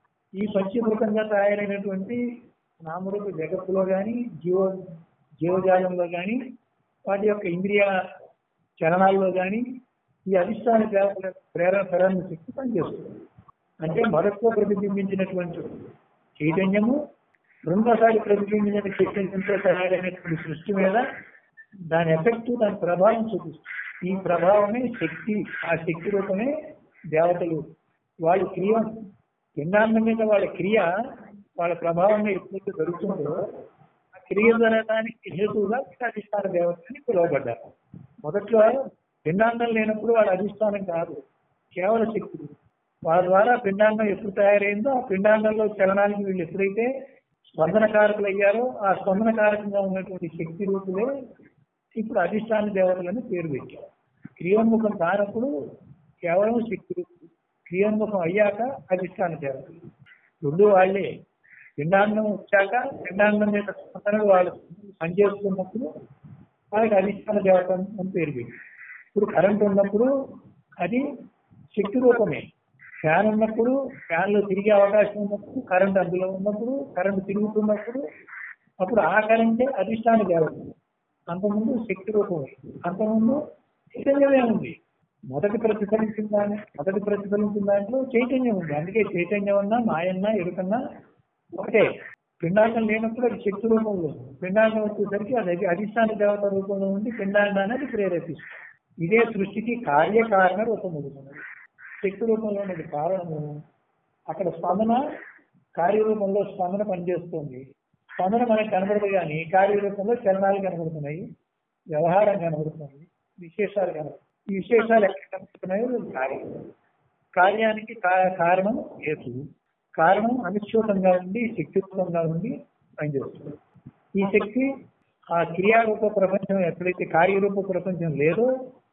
ఈ పంచీకృతంగా తయారైనటువంటి నామరూప జగత్తులో కానీ జీవ జీవజాలంలో కానీ వాటి యొక్క ఇంద్రియ చలనాల్లో కానీ ఈ అధిష్టాన దేవతల యొక్క ప్రేరణ ప్రేరణ శక్తి పనిచేస్తుంది అంటే మొదట్లో ప్రతిబింబించినటువంటి చైతన్యము రెండోసారి ప్రతిబింబించిన చైతన్యంతో తయారైనటువంటి సృష్టి మీద దాని ఎఫెక్ట్ దాని ప్రభావం చూపిస్తుంది ఈ ప్రభావమే శక్తి ఆ శక్తి రూపమే దేవతలు వాళ్ళ క్రియ పిండాండం మీద వాళ్ళ క్రియ వాళ్ళ ప్రభావం ఎప్పుడైతే జరుగుతుందో ఆ క్రియ జరగడానికి హేతువుగా అధిష్టాన దేవతని పిలువబడ్డారు మొదట్లో పిండాండం లేనప్పుడు వాళ్ళ అధిష్టానం కాదు కేవల శక్తి వాళ్ళ ద్వారా పిండాండం ఎప్పుడు తయారైందో ఆ పిండాండంలో చలనానికి వీళ్ళు ఎప్పుడైతే స్పందన కారకులు అయ్యారో ఆ స్పందన కారకంగా ఉన్నటువంటి శక్తి రూపులే ఇప్పుడు అధిష్టాన దేవతలని పేరు పెట్టారు క్రియోన్ముఖం కానప్పుడు కేవలం శక్తి రూపులు క్రియోన్ముఖం అయ్యాక అధిష్టాన దేవతలు రెండు వాళ్ళే పిండాండం వచ్చాక పిండాండం మీద స్పందనలు వాళ్ళు పనిచేస్తున్నప్పుడు వాళ్ళకి అధిష్టాన దేవత అని పేరు పెట్టి ఇప్పుడు కరెంట్ ఉన్నప్పుడు అది శక్తి రూపమే ఫ్యాన్ ఉన్నప్పుడు ఫ్యాన్ లో తిరిగే అవకాశం ఉన్నప్పుడు కరెంట్ అందులో ఉన్నప్పుడు కరెంట్ తిరుగుతున్నప్పుడు అప్పుడు ఆ కరెంటే అధిష్టాన దేవత అంతకుముందు శక్తి రూపమే అంతకుముందు చైతన్యమే ఉంది మొదటి ప్రతిఫలించిన దాని మొదటి ప్రతిఫలించిన దాంట్లో చైతన్యం ఉంది అందుకే చైతన్యం అన్నా మాయన్నా ఎరుకన్నా ఒకటే పిండాండం లేనప్పుడు అది శక్తి రూపంలో ఉంది పిండాండం వచ్చేసరికి అది అధిష్టాన దేవత రూపంలో ఉండి పిండాండాన్ని అది ప్రేరేపిస్తుంది ఇదే సృష్టికి కార్యకారణ రూపం ఉంటుంది శక్తి రూపంలో ఉన్నది కారణము అక్కడ స్పందన కార్యరూపంలో స్పందన పనిచేస్తుంది స్పందన మనకు కనబడదు కానీ కార్యరూపంలో చలనాలు కనబడుతున్నాయి వ్యవహారం కనబడుతుంది విశేషాలు కనబడుతున్నాయి ఈ విశేషాలు ఎక్కడ కనబడుతున్నాయో కార్యం కార్యానికి కా- కారణం హేతు కారణం అనిశ్చితంగా ఉండి శక్తియుతంగా ఉండి పనిచేస్తుంది ఈ శక్తి ఆ క్రియారూప ప్రపంచం ఎక్కడైతే కార్యరూప ప్రపంచం లేదో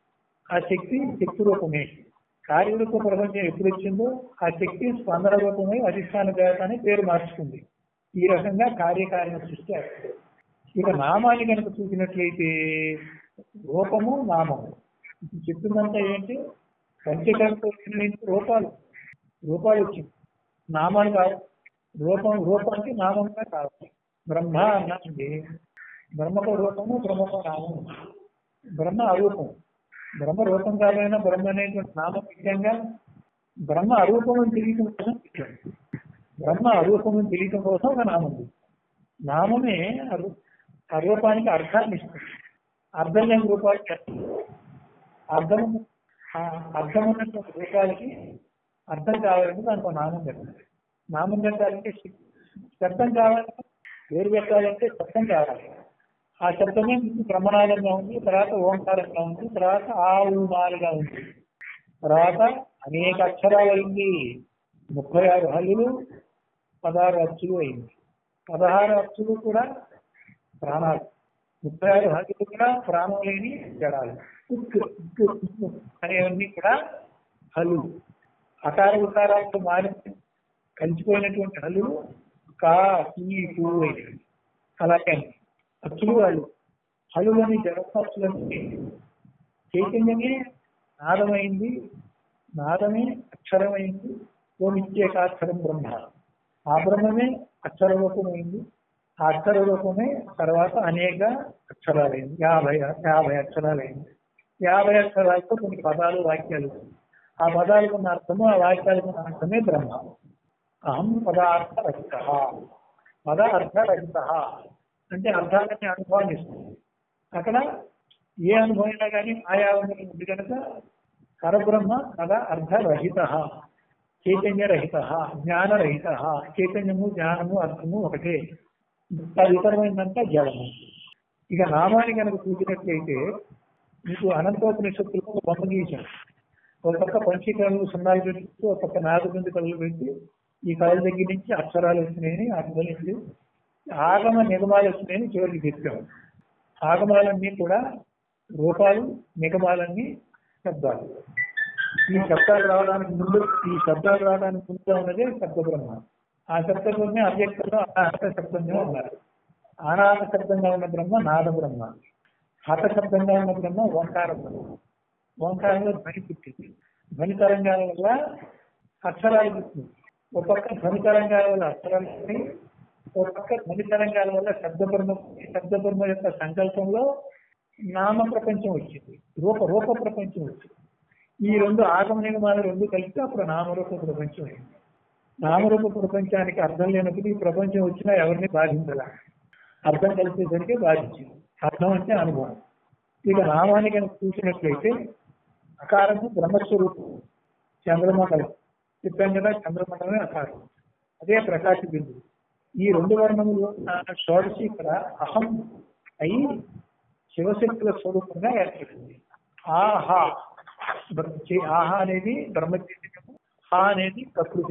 ఆ శక్తి శక్తి రూపమే కార్యరూప ప్రపంచం ఎప్పుడు వచ్చిందో ఆ శక్తి స్పందన రూపమై అధిష్టాన దేవత అని పేరు మార్చుకుంది ఈ రకంగా కార్యకారణ సృష్టి ఏర్పడింది. ఇక నామాన్ని కనుక చూసినట్లయితే రూపము నామము ఇప్పుడు చెప్పిందంతా ఏంటి పంచకర్మతో వచ్చిన రూపాలు రూపాలు వచ్చింది నామాలు కావు రూపం రూపానికి నామంగా కావాలి బ్రహ్మ అన్నది బ్రహ్మకు రూపము బ్రహ్మకు నామము బ్రహ్మ అరూపం బ్రహ్మ రూపం కాదైనా బ్రహ్మ అనేటువంటి నామం ముఖ్యంగా బ్రహ్మ అరూపం తెలియటం కోసం పెట్టాడు. బ్రహ్మ అరూపం తెలియటం కోసం ఒక నామం ఉంది నామమే అరు- ఆ రూపానికి అర్థాన్ని ఇస్తుంది అర్థం లేని రూపాలు చెప్పదు. అర్థం ఆ అర్థం ఉన్నటువంటి రూపాలకి అర్థం కావాలంటే దానికి ఒక నామం పెట్టాలి నామం పెట్టాలంటే శక్- శబ్దం కావాలి పేరు పెట్టాలంటే శబ్దం కావాలి ఆ శబ్దమే ముందు బ్రహ్మనాదంగా ఉంది తర్వాత ఓంకారంగా ఉంది తర్వాత ఆ ఊమాలుగా ఉంది తర్వాత అనేక అక్షరాలు అయింది ముప్పై ఆరు హల్లులు పదహారు అచ్చులు అయింది పదహారు అచ్చులు కూడా ప్రాణాలు ముప్పై ఆరు హల్లులు కూడా ప్రాణం లేని జడాలు ఉక్, ఉక్, ఉక్ అనేవన్నీ కూడా హల్లులు అకార ఉకారాలతో మారి కలిసిపోయినటువంటి హల్లులు కా ఈ కు అయినవి అలాగే అచ్చులు వాళ్ళు హల్లులని జడపచ్చులని చైతన్యమే నాదమైంది నాదమే అక్షరమైంది ఓ నిత్యేకాక్షరం బ్రహ్మ ఆ బ్రహ్మమే అక్షర రూపమైంది ఆ అక్షర రూపమే తర్వాత అనేక అక్షరాలైంది యాభై యాభై అక్షరాలైంది యాభై అక్షరాలతో కొన్ని పదాలు వాక్యాలు ఆ పదాలకు ఉన్న అర్థము ఆ వాక్యాలకు ఉన్న అర్థమే బ్రహ్మ అహం పదార్థ రహిత పద అర్థ రహిత అంటే అర్థాలని అనుభవాన్ని ఇస్తుంది అక్కడ ఏ అనుభవం అయినా కానీ ఆయా ఉంది కనుక పరబ్రహ్మ పద అర్థరహిత చైతన్యరహిత జ్ఞానరహిత చైతన్యము జ్ఞానము అర్థము ఒకటే తదితరమైందంతా జడము ఇక నామాన్ని కనుక చూసినట్లయితే మీకు అనంతోపనిషత్తులు ఒక బొమ్మ గీశాం ఒక పక్క పంచీకరణలు సున్నాలు పెట్టి ఒక పక్క నాగబిందు కళ్ళు పెట్టి ఈ కళల దగ్గర నుంచి అక్షరాలు వచ్చినాయని అర్థం నుంచి ఆగమ నిగమాలు వచ్చినాయని చివరికి చెప్పాము ఆగమాలన్నీ కూడా రూపాలు నిగమాలన్నీ శబ్దాలు ఈ శబ్దాలు రావడానికి ముందు ఈ శబ్దాలు రావడానికి ముందు ఉన్నదే శబ్ద బ్రహ్మ ఆ శబ్ద బ్రహ్మే అవ్యక్తంలో అనాహత శబ్దంగా ఉన్నారు అనాహత శబ్దంగా ఉన్న బ్రహ్మ నాద బ్రహ్మ హత శబ్దంగా ఉన్న బ్రహ్మ ఓంకార బ్రహ్మ ఓంకారంలో ధ్వని పుట్టింది ధ్వని తరంగాల వల్ల అక్షరాలు పుట్టింది ఒక పక్క ధ్వని తరంగాల వల్ల అక్షరాలు పుట్టినాయి ఒక పక్క ధ్వని తరంగాల వల్ల శబ్ద బ్రహ్మ శబ్ద బ్రహ్మ యొక్క సంకల్పంలో నామ ప్రపంచం వచ్చింది రూప రూప ప్రపంచం వచ్చింది ఈ రెండు ఆగమ నియమాలు రెండు కలిసి అప్పుడు నామరూప ప్రపంచం అయింది నామరూప ప్రపంచానికి అర్థం లేనప్పుడు ఈ ప్రపంచం వచ్చినా ఎవరిని బాధించాల అర్థం కలిసేసరికి బాధించింది అర్థం అంటే అనుభవం ఇక నామాన్ని కనుక చూసినట్లయితే అకారము బ్రహ్మస్వరూపం చంద్రమండలం చెప్పాం కదా చంద్రమండలమే అకారం అదే ప్రకాశ బిందువు ఈ రెండు వర్ణములు ఉన్న షోడశి ఇక్కడ అహం అయి శివశక్తుల స్వరూపంగా ఏర్పడింది ఆహా బ్ర- చే- ఆహా అనేది బ్రహ్మ చైతన్యము హా అనేది ప్రకృతి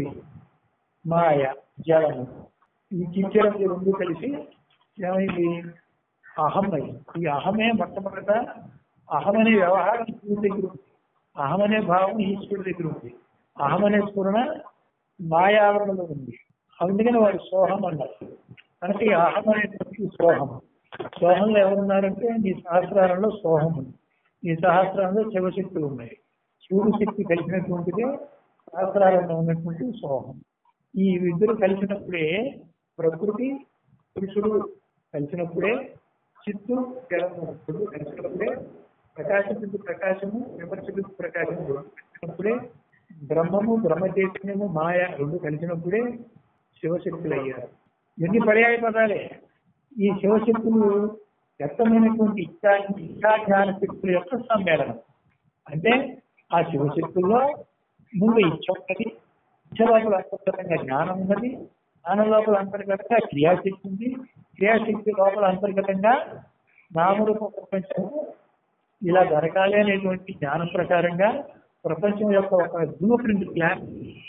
మాయ జలము ఈ చిచ్చరం ఈ రెండు కలిసి ఏమైంది అహం అయింది ఈ అహమే మొట్టమొదట అహం అనే వ్యవహారం శివుడి దగ్గర ఉంది అహం అనే భావం ఈశ్వరుడి దగ్గర ఉంది అహం అనే స్ఫురణ మాయావరణలో ఉంది అందుకని వాడు సోహం అన్నారు కనుక ఈ అహం అనేటువంటి సోహం సోహంలో ఎవరున్నారంటే నీ సహస్రాలలో సోహం ఉంది ఈ సహస్రాలలో శివశక్తులు ఉన్నాయి శివుడు శక్తి కలిసినటువంటిదే సహస్రాలలో ఉన్నటువంటి సోహం ఈ ఇద్దరు కలిసినప్పుడే ప్రకృతి పురుషుడు కలిసినప్పుడే చిత్తు జలము రెండు కలిసినప్పుడే ప్రకాశించు ప్రకాశము విమర్శకు ప్రకాశము రెండు కలిసినప్పుడే బ్రహ్మము బ్రహ్మ చైతన్యము మాయ రెండు కలిసినప్పుడే శివశక్తులు అయ్యారు ఎన్ని పర్యాయ పదాలే ఈ శివశక్తులు వ్యక్తమైనటువంటి ఇచ్చా ఇచ్చా జ్ఞాన శక్తుల యొక్క సమ్మేళనం అంటే ఆ శివశక్తుల్లో ముందు ఇచ్చ ఉన్నది ఇచ్చ లోపల అంతర్గతంగా జ్ఞానం ఉన్నది జ్ఞానం లోపల అంతర్గతంగా క్రియాశక్తి ఉంది క్రియాశక్తి లోపల అంతర్గతంగా నామరూప ప్రపంచము ఇలా జరగాలి అనేటువంటి జ్ఞానం ప్రకారంగా ప్రపంచం యొక్క ఒక బ్లూ ప్రింట్ ప్లాన్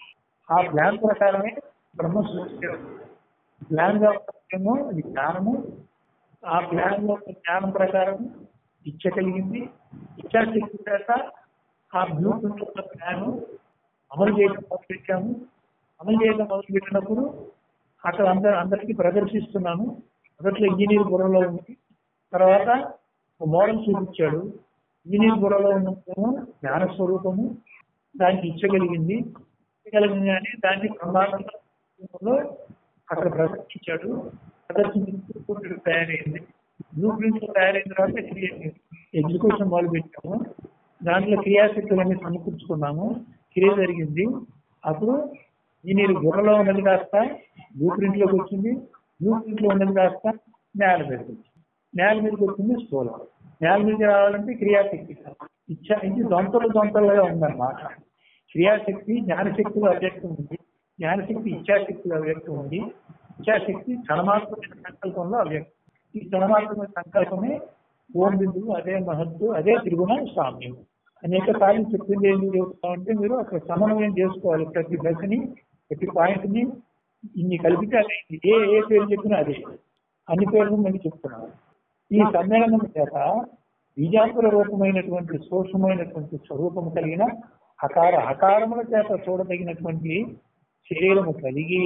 ఆ ప్లాన్ ప్రకారమే బ్రహ్మ సృష్టించారు ప్లాన్ గా ఉన్నదేమో ఇది జ్ఞానము ఆ ప్లాన్ లో ఉన్న జ్ఞానం ప్రకారం ఇచ్చ కలిగింది ఇచ్చాశక్తి చేత ఆ బ్లూ ప్రింట్ యొక్క ప్లాన్ అమలు చేయడం మొదలుపెట్టాము అమలు చేయడం మొదలుపెట్టినప్పుడు అక్కడ అందరు అందరికీ ప్రదర్శిస్తున్నాము మొదట్లో ఇంజనీర్ బుర్రలో ఉంది తర్వాత ఒక మోడల్ చూపించాడు ఇంజనీర్ బుర్రలో ఉన్నదేమో జ్ఞాన స్వరూపము దానికి ఇచ్చగలిగింది ఇచ్చగలిగిందని దాన్ని బ్రహ్మాండంలో అక్కడ ప్రదర్శించాడు ప్రదర్శించి తయారైంది బ్లూ ప్రింట్ తయారైన తర్వాత ఎగ్జిక్యూషన్ మొదలు పెట్టాము దాంట్లో క్రియాశక్తులన్నీ సమకూర్చుకున్నాము క్రియ జరిగింది అప్పుడు ఇంజనీర్ బుర్రలో ఉన్నది కాస్త బ్లూ ప్రింట్ లోకి వచ్చింది బ్లూ ప్రింట్ లో ఉన్నది కాస్త నేల మీదకి వచ్చింది నేల మీదకి వచ్చింది స్థూలం నేల మీదకి రావాలంటే క్రియాశక్తి ఇచ్చా ఇది దొంతలు దొంతలుగా ఉందన్నమాట క్రియాశక్తి జ్ఞానశక్తిలో అవ్యక్తం ఉంది జ్ఞానశక్తి ఇచ్చాశక్తిలో అవ్యక్తం ఉంది ఇచ్ఛాశక్తి క్షణమాత్రమైన సంకల్పంలో అవ్యక్తం ఈ క్షణమాత్రమైన సంకల్పమే ఓం బిందువు అదే మహత్తు అదే త్రిగుణ సామ్యం అనేక సార్లు చెప్పింది ఏం చెబుతామంటే మీరు అక్కడ సమన్వయం చేసుకోవాలి ప్రతి దశని ప్రతి పాయింట్ ని ఇన్ని కలిపితే అదే ఏ ఏ పేరు చెప్పినా అదే అన్ని పేర్లు మేము చెప్తున్నాం ఈ సమ్మేళనం చేత బీజాంతర రూపమైనటువంటి సూక్ష్మమైనటువంటి స్వరూపము కలిగిన హకార హకారముల చేత చూడదగినటువంటి శరీరము కలిగి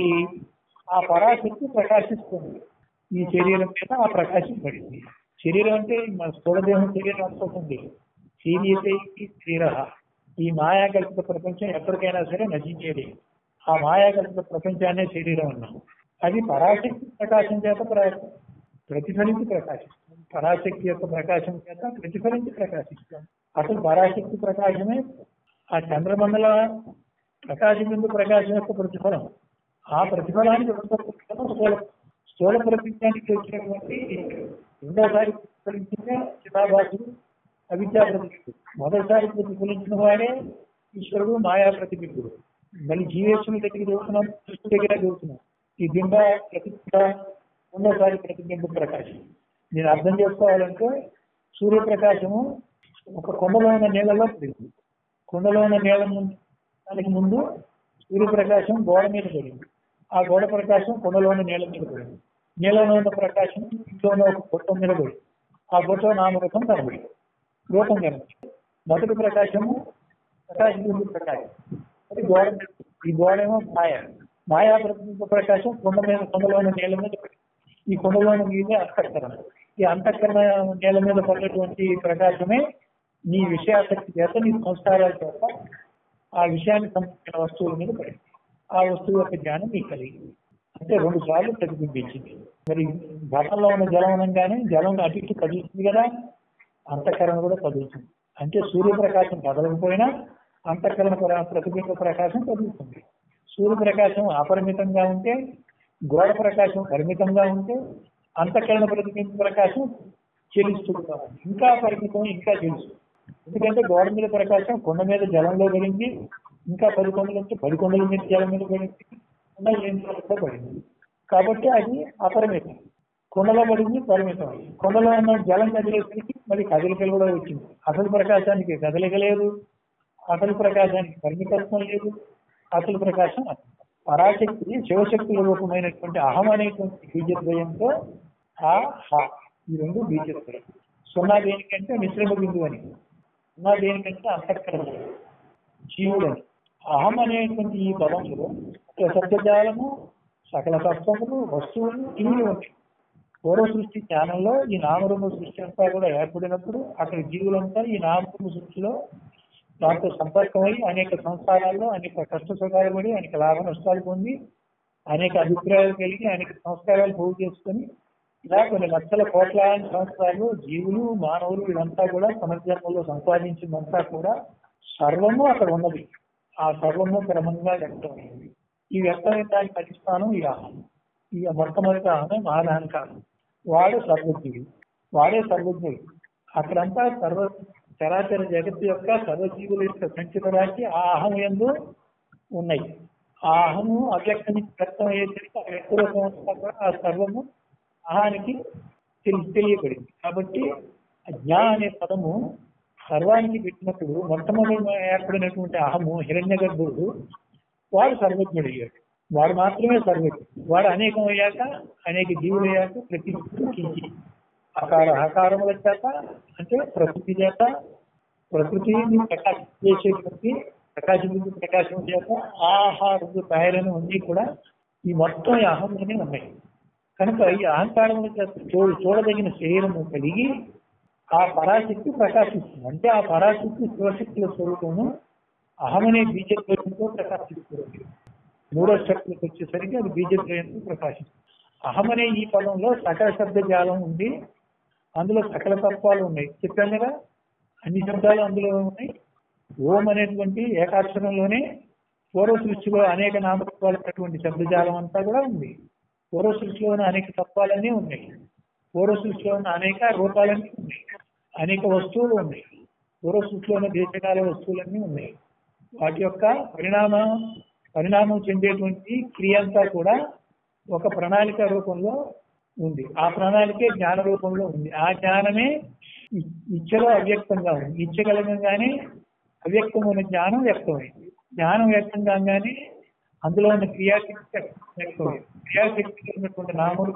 ఆ పరాశక్తి ప్రకాశిస్తుంది ఈ శరీరం మీద ఆ ప్రకాశం పడింది శరీరం అంటే మన స్థూలదేహం శరీరం అనుకోకుండా శరీరతే శరీర ఈ మాయాకల్పిత ప్రపంచం ఎప్పటికైనా సరే నశించేది ఆ మాయాకల్పిత ప్రపంచాన్నే శరీరం అన్నాం అది పరాశక్తి ప్రకాశం చేత ప్ర- ప్రతిఫలించి ప్రకాశిస్తుంది పరాశక్తి యొక్క ప్రకాశం చేత ప్రతిఫలించి ప్రకాశిస్తుంది అసలు పరాశక్తి ప్రకాశమే ఆ చంద్రమండల ప్రకాశం బిందు ప్రకాశం యొక్క ప్రతిఫలం ఆ ప్రతిఫలానికి రెండో ప్రతిఫలం స్థూల స్థూల ప్రపంచానికి వచ్చినటువంటి రెండోసారి ప్రతిఫలించిన చితాభాసుడు అవిద్యా ప్రతిబింబుడు మొదటిసారి ప్రతిఫలించిన వాడే ఈశ్వరుడు మాయా ప్రతిబింబుడు మళ్ళీ జీవేశ్వరుని దగ్గర చూస్తున్నాం కృష్ణు దగ్గర చూస్తున్నాం ఈ బింబ ప్రతిబింబ రెండోసారి ప్రతిబింబ ప్రకాశం నేను అర్థం చేసుకోవాలంటే సూర్యప్రకాశము ఒక కొండలో ఉన్న నీళ్ళలో పడింది కొండలో ఉన్న నీళ్ళ ముందు దానికి ముందు సూర్యప్రకాశం గోడ మీద పడింది ఆ గోడ ప్రకాశం కొండలో ఉన్న నీళ్ళ మీద పడింది నీళ్ళలో ఉన్న ప్రకాశం ఇంట్లో ఉన్న ఒక గుట్టం మీద పడింది ఆ గుట్ట నామరూపం కనబడింది రూపం కనబడింది మొదటి ప్రకాశము ప్రకాశం ప్రకాశం అది గోడ మీద. ఈ గోడ ఏమో మాయ మాయా ప్రతిబింబ ప్రకాశం కొండ మీద కొండలో ఉన్న నీళ్ళ మీద పడింది ఈ కొండలోని మీదే అంతఃకరణ ఈ అంతఃకరణ నేల మీద పడినటువంటి ప్రకాశమే నీ విషయాసక్తి చేత నీ సంస్కారాల చేత ఆ విషయానికి సంబంధించిన వస్తువుల మీద పడింది ఆ వస్తువు యొక్క జ్ఞానం నీకు కలిగింది అంటే రెండు సార్లు ప్రతిబింబించింది మరి ఘటంలో ఉన్న జలం అనగానే జలం అటు ఇటు కదులుతుంది కదా అంతఃకరణ కూడా కదులుతుంది అంటే సూర్యప్రకాశం కదలకపోయినా అంతఃకరణ ప్ర- ప్రతిబింబ ప్రకాశం కదులుతుంది సూర్యప్రకాశం అపరిమితంగా ఉంటే గోడ ప్రకాశం పరిమితంగా ఉంటే అంతఃకరణ ప్రతిబింబ ప్రకాశం చెల్లిస్తూ ఇంకా పరిమితం ఇంకా తెలుసు ఎందుకంటే గోడ మీద ప్రకాశం కొండ మీద జలంలో పడింది ఇంకా పది కొండలు ఉంటే పది కొండల మీద జలం మీద పడింది కొండ ఏం జలంలో పడింది కాబట్టి అది అపరిమితం కొండలో పడింది పరిమితం కొండలో ఉన్న జలం కదిలేసరికి మళ్ళీ కదలికలు కూడా వచ్చింది అసలు ప్రకాశానికి కదలిక లేదు అసలు ప్రకాశానికి పరిమితత్వం లేదు అసలు ప్రకాశం అసలు. పరాశక్తి శివశక్తుల రూపమైనటువంటి అహం అనేటువంటి బీజద్వయంతో ఆ హ ఈ రెండు బీజద్వయం సున్నా దేనికంటే మిశ్రమ బిందువు అని సున్నా దేనికంటే అంతఃకరణ జీవుడు అని అహం అనేటువంటి ఈ పదంలో శబ్దజాలము సకల తత్వములు వస్తువులు ఇవి ఉంటాయి పూర్వ సృష్టి జ్ఞానంలో ఈ నామరూప సృష్టి అంతా కూడా ఏర్పడినప్పుడు అక్కడ జీవులంతా ఈ నామరూప సృష్టిలో దాంతో సంపర్కమై అనేక సంస్కారాల్లో అనేక కష్ట సుఖాలు పడి అనేక లాభ నష్టాలు పొంది అనేక అభిప్రాయాలు కలిగి అనేక సంస్కారాలు పోగు చేసుకొని ఇలా కొన్ని లక్షల కోట్లాది సంవత్సరాలు జీవులు మానవులు వీళ్ళంతా కూడా పునర్జన్మలో సంపాదించిందంతా కూడా సర్వము అక్కడ ఉన్నది ఆ సర్వము క్రమంగా వ్యక్తమైంది ఈ వ్యక్తమైన దానికి అధిష్టానం ఈ ఆహం ఈ మొట్టమొదటి ఆమె మహాదానికారం వాడు సర్వజ్ఞుడు వాడే సర్వజ్ఞుడు అక్కడంతా సర్వ చరాచర జగత్తు యొక్క సర్వజీవుల యొక్క సంచిత రాశి ఆ అహం ఎందు ఉన్నాయి ఆ అహము అవ్యక్తం నుంచి వ్యక్తం అయ్యేసరికి ఆ వ్యక్త రూపం అంతా కూడా ఆ సర్వము అహానికి తెలి తెలియబడింది కాబట్టి ఆ జ్ఞా అనే పదము సర్వానికి పెట్టినప్పుడు మొట్టమొదటి ఏర్పడినటువంటి అహము హిరణ్య గర్భుడు వాడు సర్వజ్ఞుడు అయ్యాడు వాడు మాత్రమే సర్వజ్ఞుడు వాడు అనేకం అయ్యాక అనేక జీవులు అయ్యాక ప్రతి కించి అకార అకారముల చేత అంటే ప్రకృతి చేత ప్రకృతిని ప్రకాశం చేసేటువంటి ప్రకాశం ప్రకాశం చేత ఆహార తయారైన అన్ని కూడా ఈ మొత్తం ఈ అహంలోనే ఉన్నాయి కనుక ఈ అహంకారముల చేత చూ- చూడదగిన శరీరము కలిగి ఆ పరాశక్తి ప్రకాశిస్తుంది అంటే ఆ పరాశక్తి శివశక్తుల స్వరూపము అహమనే బీజద్వయంతో ప్రకాశిస్తుంది మూడో శక్తులకు వచ్చేసరికి అది బీజద్వయంతో ప్రకాశిస్తుంది అహమనే ఈ పదంలో సకల శబ్ద జాలం ఉంది అందులో సకల తత్వాలు ఉన్నాయి చెప్పాను కదా అన్ని శబ్దాలు అందులో ఉన్నాయి ఓం అనేటువంటి ఏకాక్షరంలోనే పూర్వ సృష్టిలో అనేక నామతత్వాలు ఉన్నటువంటి శబ్దజాలం అంతా కూడా ఉంది పూర్వ సృష్టిలో ఉన్న అనేక తత్వాలన్నీ ఉన్నాయి పూర్వ సృష్టిలో ఉన్న అనేక రూపాలన్నీ ఉన్నాయి అనేక వస్తువులు ఉన్నాయి పూర్వ సృష్టిలో ఉన్న దేశకాల వస్తువులన్నీ ఉన్నాయి వాటి యొక్క పరిణామం పరిణామం చెందేటువంటి క్రియ అంతా కూడా ఒక ప్రణాళిక రూపంలో ఉంది ఆ ప్రణాళికే జ్ఞాన రూపంలో ఉంది ఆ జ్ఞానమే ఇ- ఇచ్చలో అవ్యక్తంగా ఉంది ఇచ్చగలగంగానే అవ్యక్తమైన జ్ఞానం వ్యక్తమైంది జ్ఞానం వ్యక్తం కాగానే అందులో ఉన్న క్రియాశక్తి వ్యక్తమైంది క్రియాశక్తి ఉన్నటువంటి నామలు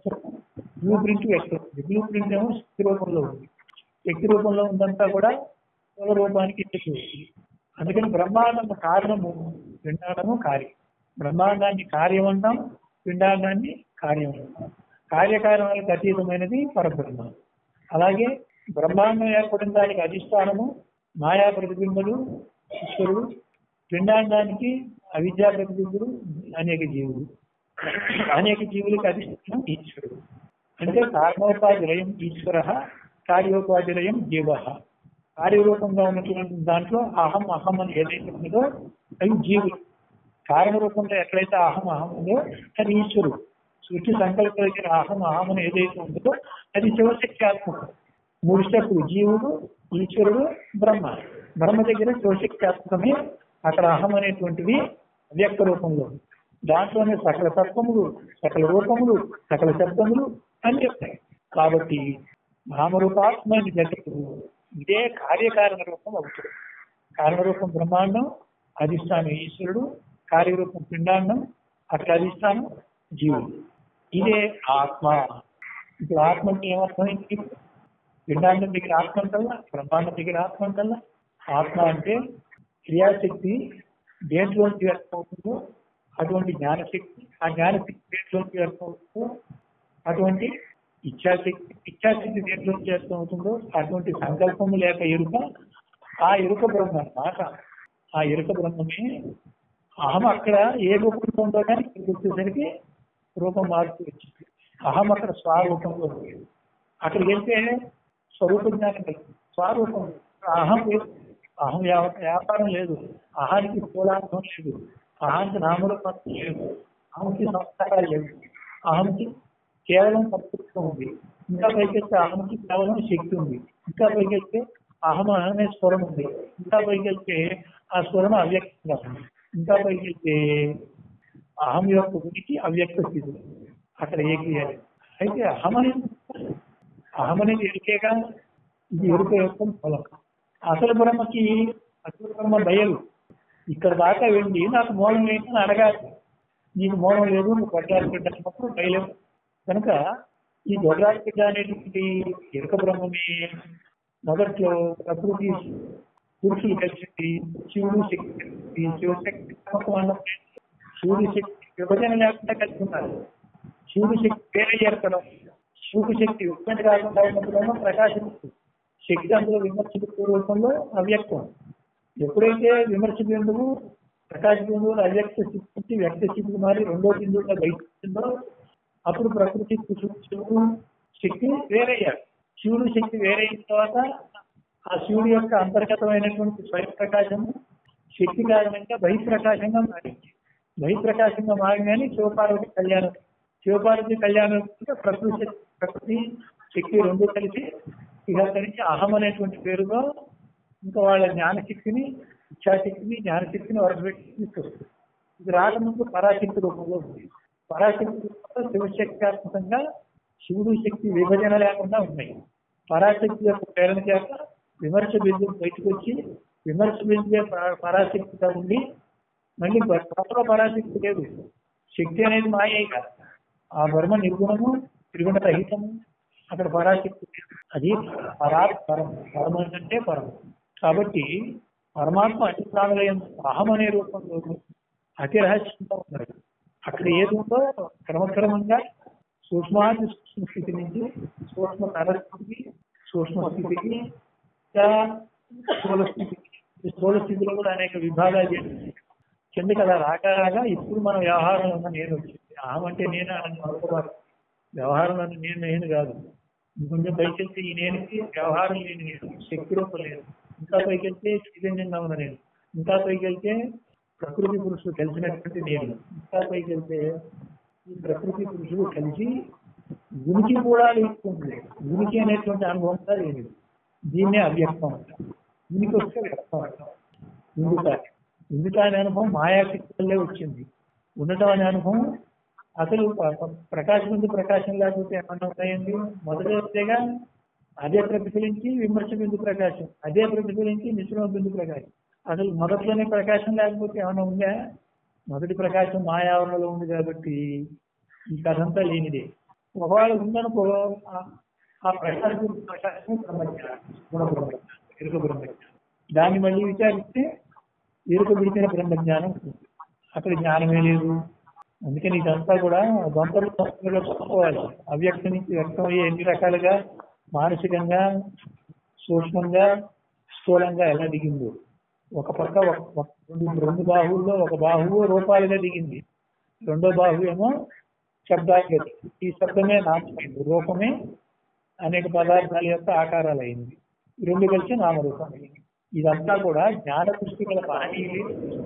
బ్లూ ప్రింట్ వ్యక్తమైంది బ్లూ ప్రింట్ ఏమో శక్తి రూపంలో ఉంది శక్తి రూపంలో ఉందంతా కూడా స్థూల రూపానికి ఇచ్చేసి అందుకని బ్రహ్మాండం కారణము పిండాండము కార్యం బ్రహ్మాండాన్ని కార్యం అంటాం పిండాండాన్ని కార్యం అంటాం కార్యకారణాలకు అతీతమైనది పరబ్రహ్మ అలాగే బ్రహ్మాండం ఏర్పడిన దానికి అధిష్టానము మాయా ప్రతిబింబులు ఈశ్వరుడు పిండాండానికి అవిద్యా ప్రతిబింబులు అనేక జీవులు అనేక జీవులకు అధిష్టానం ఈశ్వరుడు అంటే కారణోపాధిరయం ఈశ్వర కార్యోపాధిరయం జీవ కార్యరూపంగా ఉన్నటువంటి దాంట్లో అహం అహం అని ఏదైతే ఉందో అవి జీవులు కారణ రూపంలో ఎక్కడైతే అహం అహం ఉందో అది ఈశ్వరుడు సృష్టి సంకల్ప దగ్గర అహం అహం అని ఏదైతే ఉందో అది శివశక్త్యాత్మకం మూడు స్టెప్పులు జీవుడు ఈశ్వరుడు బ్రహ్మ బ్రహ్మ దగ్గర శివశక్త్యాత్మకమే అక్కడ అహం అనేటువంటిది వ్యక్త రూపంలో ఉంది. దాంట్లోనే సకల తత్వములు సకల రూపములు సకల శబ్దములు అని చెప్తాయి కాబట్టి నామరూపాత్మైన జగత్తు ఇదే కార్యకారణ రూపం అవుతుంది కారణరూపం బ్రహ్మాండం అధిష్టానం ఈశ్వరుడు కార్యరూపం పిండాండం అట్లా అధిష్టానం జీవుడు ఇదే ఆత్మ ఇప్పుడు ఆత్మ అంటే ఏమర్థమైంది పిండాండం దగ్గర ఆత్మ అంటల్లా బ్రహ్మాండం దగ్గర ఆత్మ అంటల్లా ఆత్మ అంటే క్రియాశక్తి దేంట్లోంచి వ్యక్తమవుతుందో అటువంటి జ్ఞానశక్తి ఆ జ్ఞానశక్తి దేంట్లోంచి వ్యక్తమవుతుందో అటువంటి ఇచ్ఛాశక్తి ఇచ్ఛాశక్తి దేంట్లోంచి వ్యక్తమవుతుందో అటువంటి సంకల్పము లేక ఎరుక ఆ ఎరుక బ్రహ్మ అన్నమాట ఆ ఎరుక బ్రహ్మమే అహం అక్కడ ఏ రూపంలో ఉందో కానీ ఇక్కడికి వచ్చేసరికి రూపం మారుతూ వచ్చింది అహం అక్కడ స్వరూపంలో ఉంది అక్కడికి వెళ్తే స్వరూప జ్ఞానం కలుగుతుంది స్వరూపం అహం లేదు అహం వ్యా- వ్యాపారం లేదు అహానికి స్థూలార్థం లేదు అహానికి నామరూపం లేదు అహంకి సంస్కారాలు లేవు అహంకి కేవలం కర్తృత్వం ఉంది ఇంకా పైకెళ్తే అహంకి కేవలం శక్తి ఉంది ఇంకా పైకెళ్తే అహం అనే స్వరం ఉంది ఇంకా పైకెళ్తే ఆ స్వరం అవ్యక్తంగా ఉంది ఇంకా పైకెళ్తే అహం యొక్క ఉనికి అవ్యక్త స్థితి అక్కడ ఏ క్రియ లేదు. అయితే అహం అనేది అహం అనేది ఎరుకేగా ఇది ఎరుక యొక్క ఫలం అసలు బ్రహ్మకి అసలు బ్రహ్మ బయలు ఇక్కడ దాకా వెళ్ళి నాకు మూలం ఏంటని అడగాలి నీకు మూలం లేదు నువ్వు గొడ్రాలు బిడ్డ అన్నప్పుడు బయలు కనుక ఈ గొడ్రాలు బిడ్డ అనేటువంటి ఎరుక బ్రహ్మమే మొదట్లో ప్రకృతి పురుషులు కలిసింది శివుడు శక్తి కలిసింది శివశక్తి నమ్మకం అన్నప్పుడు శివుడి శక్తి విభజన లేకుండా కలిసి ఉన్నారు శివుడి శక్తి వేరే ఏర్పడం శివుడి శక్తి ఉత్పత్తి కాకుండా ఉన్నప్పుడేమో ప్రకాశిస్తుంది శక్తి అందులో విమర్శ రూపంలో అవ్యక్తం ఎప్పుడైతే విమర్శ బిందువు ప్రకాశ బిందువులు అవ్యక్త స్థితి నుంచి వ్యక్త స్థితికి మారి రెండో బిందువుగా బయటలో అప్పుడు ప్రకృతి పురుషుడు శివుడు శక్తి వేరయ్యారు శివుడు శక్తి వేరైన తర్వాత ఆ శివుడి యొక్క అంతర్గతమైనటువంటి స్వయం ప్రకాశము శక్తి కారణంగా బహిప్రకాశంగా మారింది బహిప్రకాశంగా మారిందని శివపార్వతి కళ్యాణం శివపార్వతి కళ్యాణం అంటే ప్రకృతి ప్రకృతి శక్తి రెండు కలిసి ఇక అక్కడి నుంచి అహం అనేటువంటి పేరులో ఇంకా వాళ్ళ జ్ఞానశక్తిని ఇచ్ఛాశక్తిని జ్ఞానశక్తిని వరపెట్టి తీసుకొస్తుంది ఇది రాకముందు పరాశక్తి రూపంలో ఉంది పరాశక్తి రూపంలో శివశక్త్యాత్మకంగా శివుడు శక్తి విభజన లేకుండా ఉన్నాయి పరాశక్తి యొక్క ప్రేరణ చేత విమర్శ బిందువు బయటకు వచ్చి విమర్శ బిందువే పరా- పరాశక్తిగా ఉండి మళ్ళీ బ్రహ్మలో పరాశక్తి లేదు శక్తి అనేది మాయే కాదు ఆ బ్రహ్మ నిర్గుణము త్రిగుణ రహితము అక్కడ పరాశక్తి లేదు. అది పరా పరం పరం అంటే పరం కాబట్టి పరమాత్మ అతి ప్రాణలయం అహం అనే రూపంలో అతి రహస్యంగా ఉన్నాడు అక్కడ ఏది ఉందో క్రమక్రమంగా సూక్ష్మాది సూక్ష్మ స్థితి నుంచి సూక్ష్మ తరస్థితికి సూక్ష్మ స్థితికి ఇంకా స్థూల స్థితికి ఈ స్థూల స్థితిలో కూడా అనేక విభాగాలు చేసి కిందకి అలా రాక రాగా ఇప్పుడు మన వ్యవహారంలో ఉన్న నేను వచ్చింది అహం అంటే నేనే అని అనుకోవాలి వ్యవహారంలో ఉన్న నేను నేను కాదు ఇంకొంచెం పైకెళ్తే ఈ నేనుకి వ్యవహారం లేని నేను శక్తి రూపం లేదు ఇంకా పైకెళ్తే చైతన్యంగా ఉన్న నేను ఇంకా పైకెళ్తే ప్రకృతి పురుషుడు కలిసినటువంటి నేను ఇంకా పైకెళ్తే ఈ ప్రకృతి పురుషుడు కలిసి ఉనికి కూడా లేస్తుంది ఉనికి అనేటువంటి అనుభవం కూడా లేదు దీన్నే అవ్యక్తం అంటారు ఉనికి వస్తే వ్యక్తం అంటారు ఇందుక ఇందుక అనే అనుభవం మాయాశక్తులే వచ్చింది ఉండటం అనే అనుభవం అసలు ప- ప- ప్రకాశం ఉంది ప్రకాశం లేకపోతే ఏమన్నా ఉన్నాయండి మొదట వస్తేగా అదే ప్రతిఫలించి విమర్శ బిందు ప్రకాశం అదే ప్రతిఫలించి మిశ్రమ బిందు ప్రకాశం అసలు మొదట్లోనే ప్రకాశం లేకపోతే ఏమైనా ఉందా మొదటి ప్రకాశం మాయావరణలో ఉంది కాబట్టి ఈ కథ అంతా లేనిదే ఒకవేళ ఉందనుకో ఆ- ఆ ప్రకాశం ప్రకాశం బ్రహ్మజ్ఞానం గుణ బ్రహ్మజ్ఞానం ఎరుక బ్రహ్మజ్ఞానం దాన్ని మళ్ళీ విచారిస్తే ఎరుక విడిచిన బ్రహ్మజ్ఞానం ఉంటుంది. అక్కడ జ్ఞానమే లేదు అందుకని ఇదంతా కూడా దొంతలు దొంతలుగా చెప్పుకోవాలి అవ్యక్తం నుంచి వ్యక్తం అయ్యే ఎన్ని రకాలుగా మానసికంగా సూక్ష్మంగా స్థూలంగా ఎలా దిగిందో ఒక పక్క ఒక- ఒక- రెండు రెండు బాహువుల్లో ఒక బాహువు రూపాలుగా దిగింది రెండో బాహువు ఏమో శబ్దాలుగా దిగింది. ఈ శబ్దమే నామమైంది రూపమే అనేక పదార్థాల యొక్క ఆకారాలు అయింది ఈ రెండు కలిసి నామరూపం అయింది ఇదంతా కూడా జ్ఞాన పుష్టికల మహనీయులు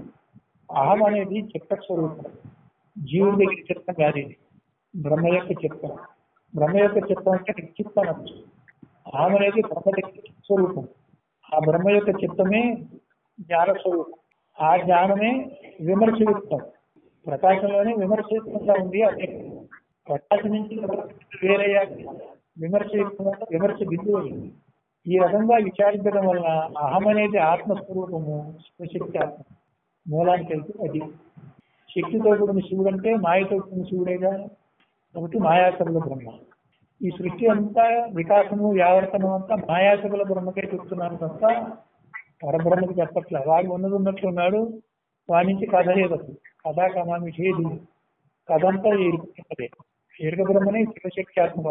అహం అనేది చిత్త స్వరూపం జీవుడి దగ్గర చిత్తం కాదు ఇది బ్రహ్మ యొక్క చిత్తం బ్రహ్మ యొక్క చిత్తం అంటే నిశ్చిత్తం అనొచ్చు అహం అనేది బ్రహ్మ యొక్క స్వరూపం ఆ బ్రహ్మ యొక్క చిత్తమే జ్ఞాన స్వరూపం ఆ జ్ఞానమే విమర్శయుక్తం ప్రకాశంలోనే విమర్శయుక్తంగా ఉంది అదే ప్రకాశం నుంచి వేరయ్యాక విమర్శయుక్తంగా విమర్శ బిందువు అయింది ఈ రకంగా విచారించడం వలన అహం అనేది ఆత్మస్వరూపము శివశక్తి ఆత్మ మూలానికి వెళ్తే అది శక్తితో కూడిన శివుడు అంటే మాయతో కూడిన శివుడేగా కాబట్టి మాయాసముల బ్రహ్మ ఈ సృష్టి అంతా వికాసము వ్యావర్తనం అంతా మాయాసముల బ్రహ్మకే చెప్తున్నాను తప్ప పరబ్రహ్మకి చెప్పట్లే వాడు ఉన్నది ఉన్నట్లు ఉన్నాడు వాడి నుంచి కథ లేదు అసలు కథా కమామి చేయదు కథ అంతా ఎరుకదే ఎరుక బ్రహ్మనే శివశక్తి ఆత్మ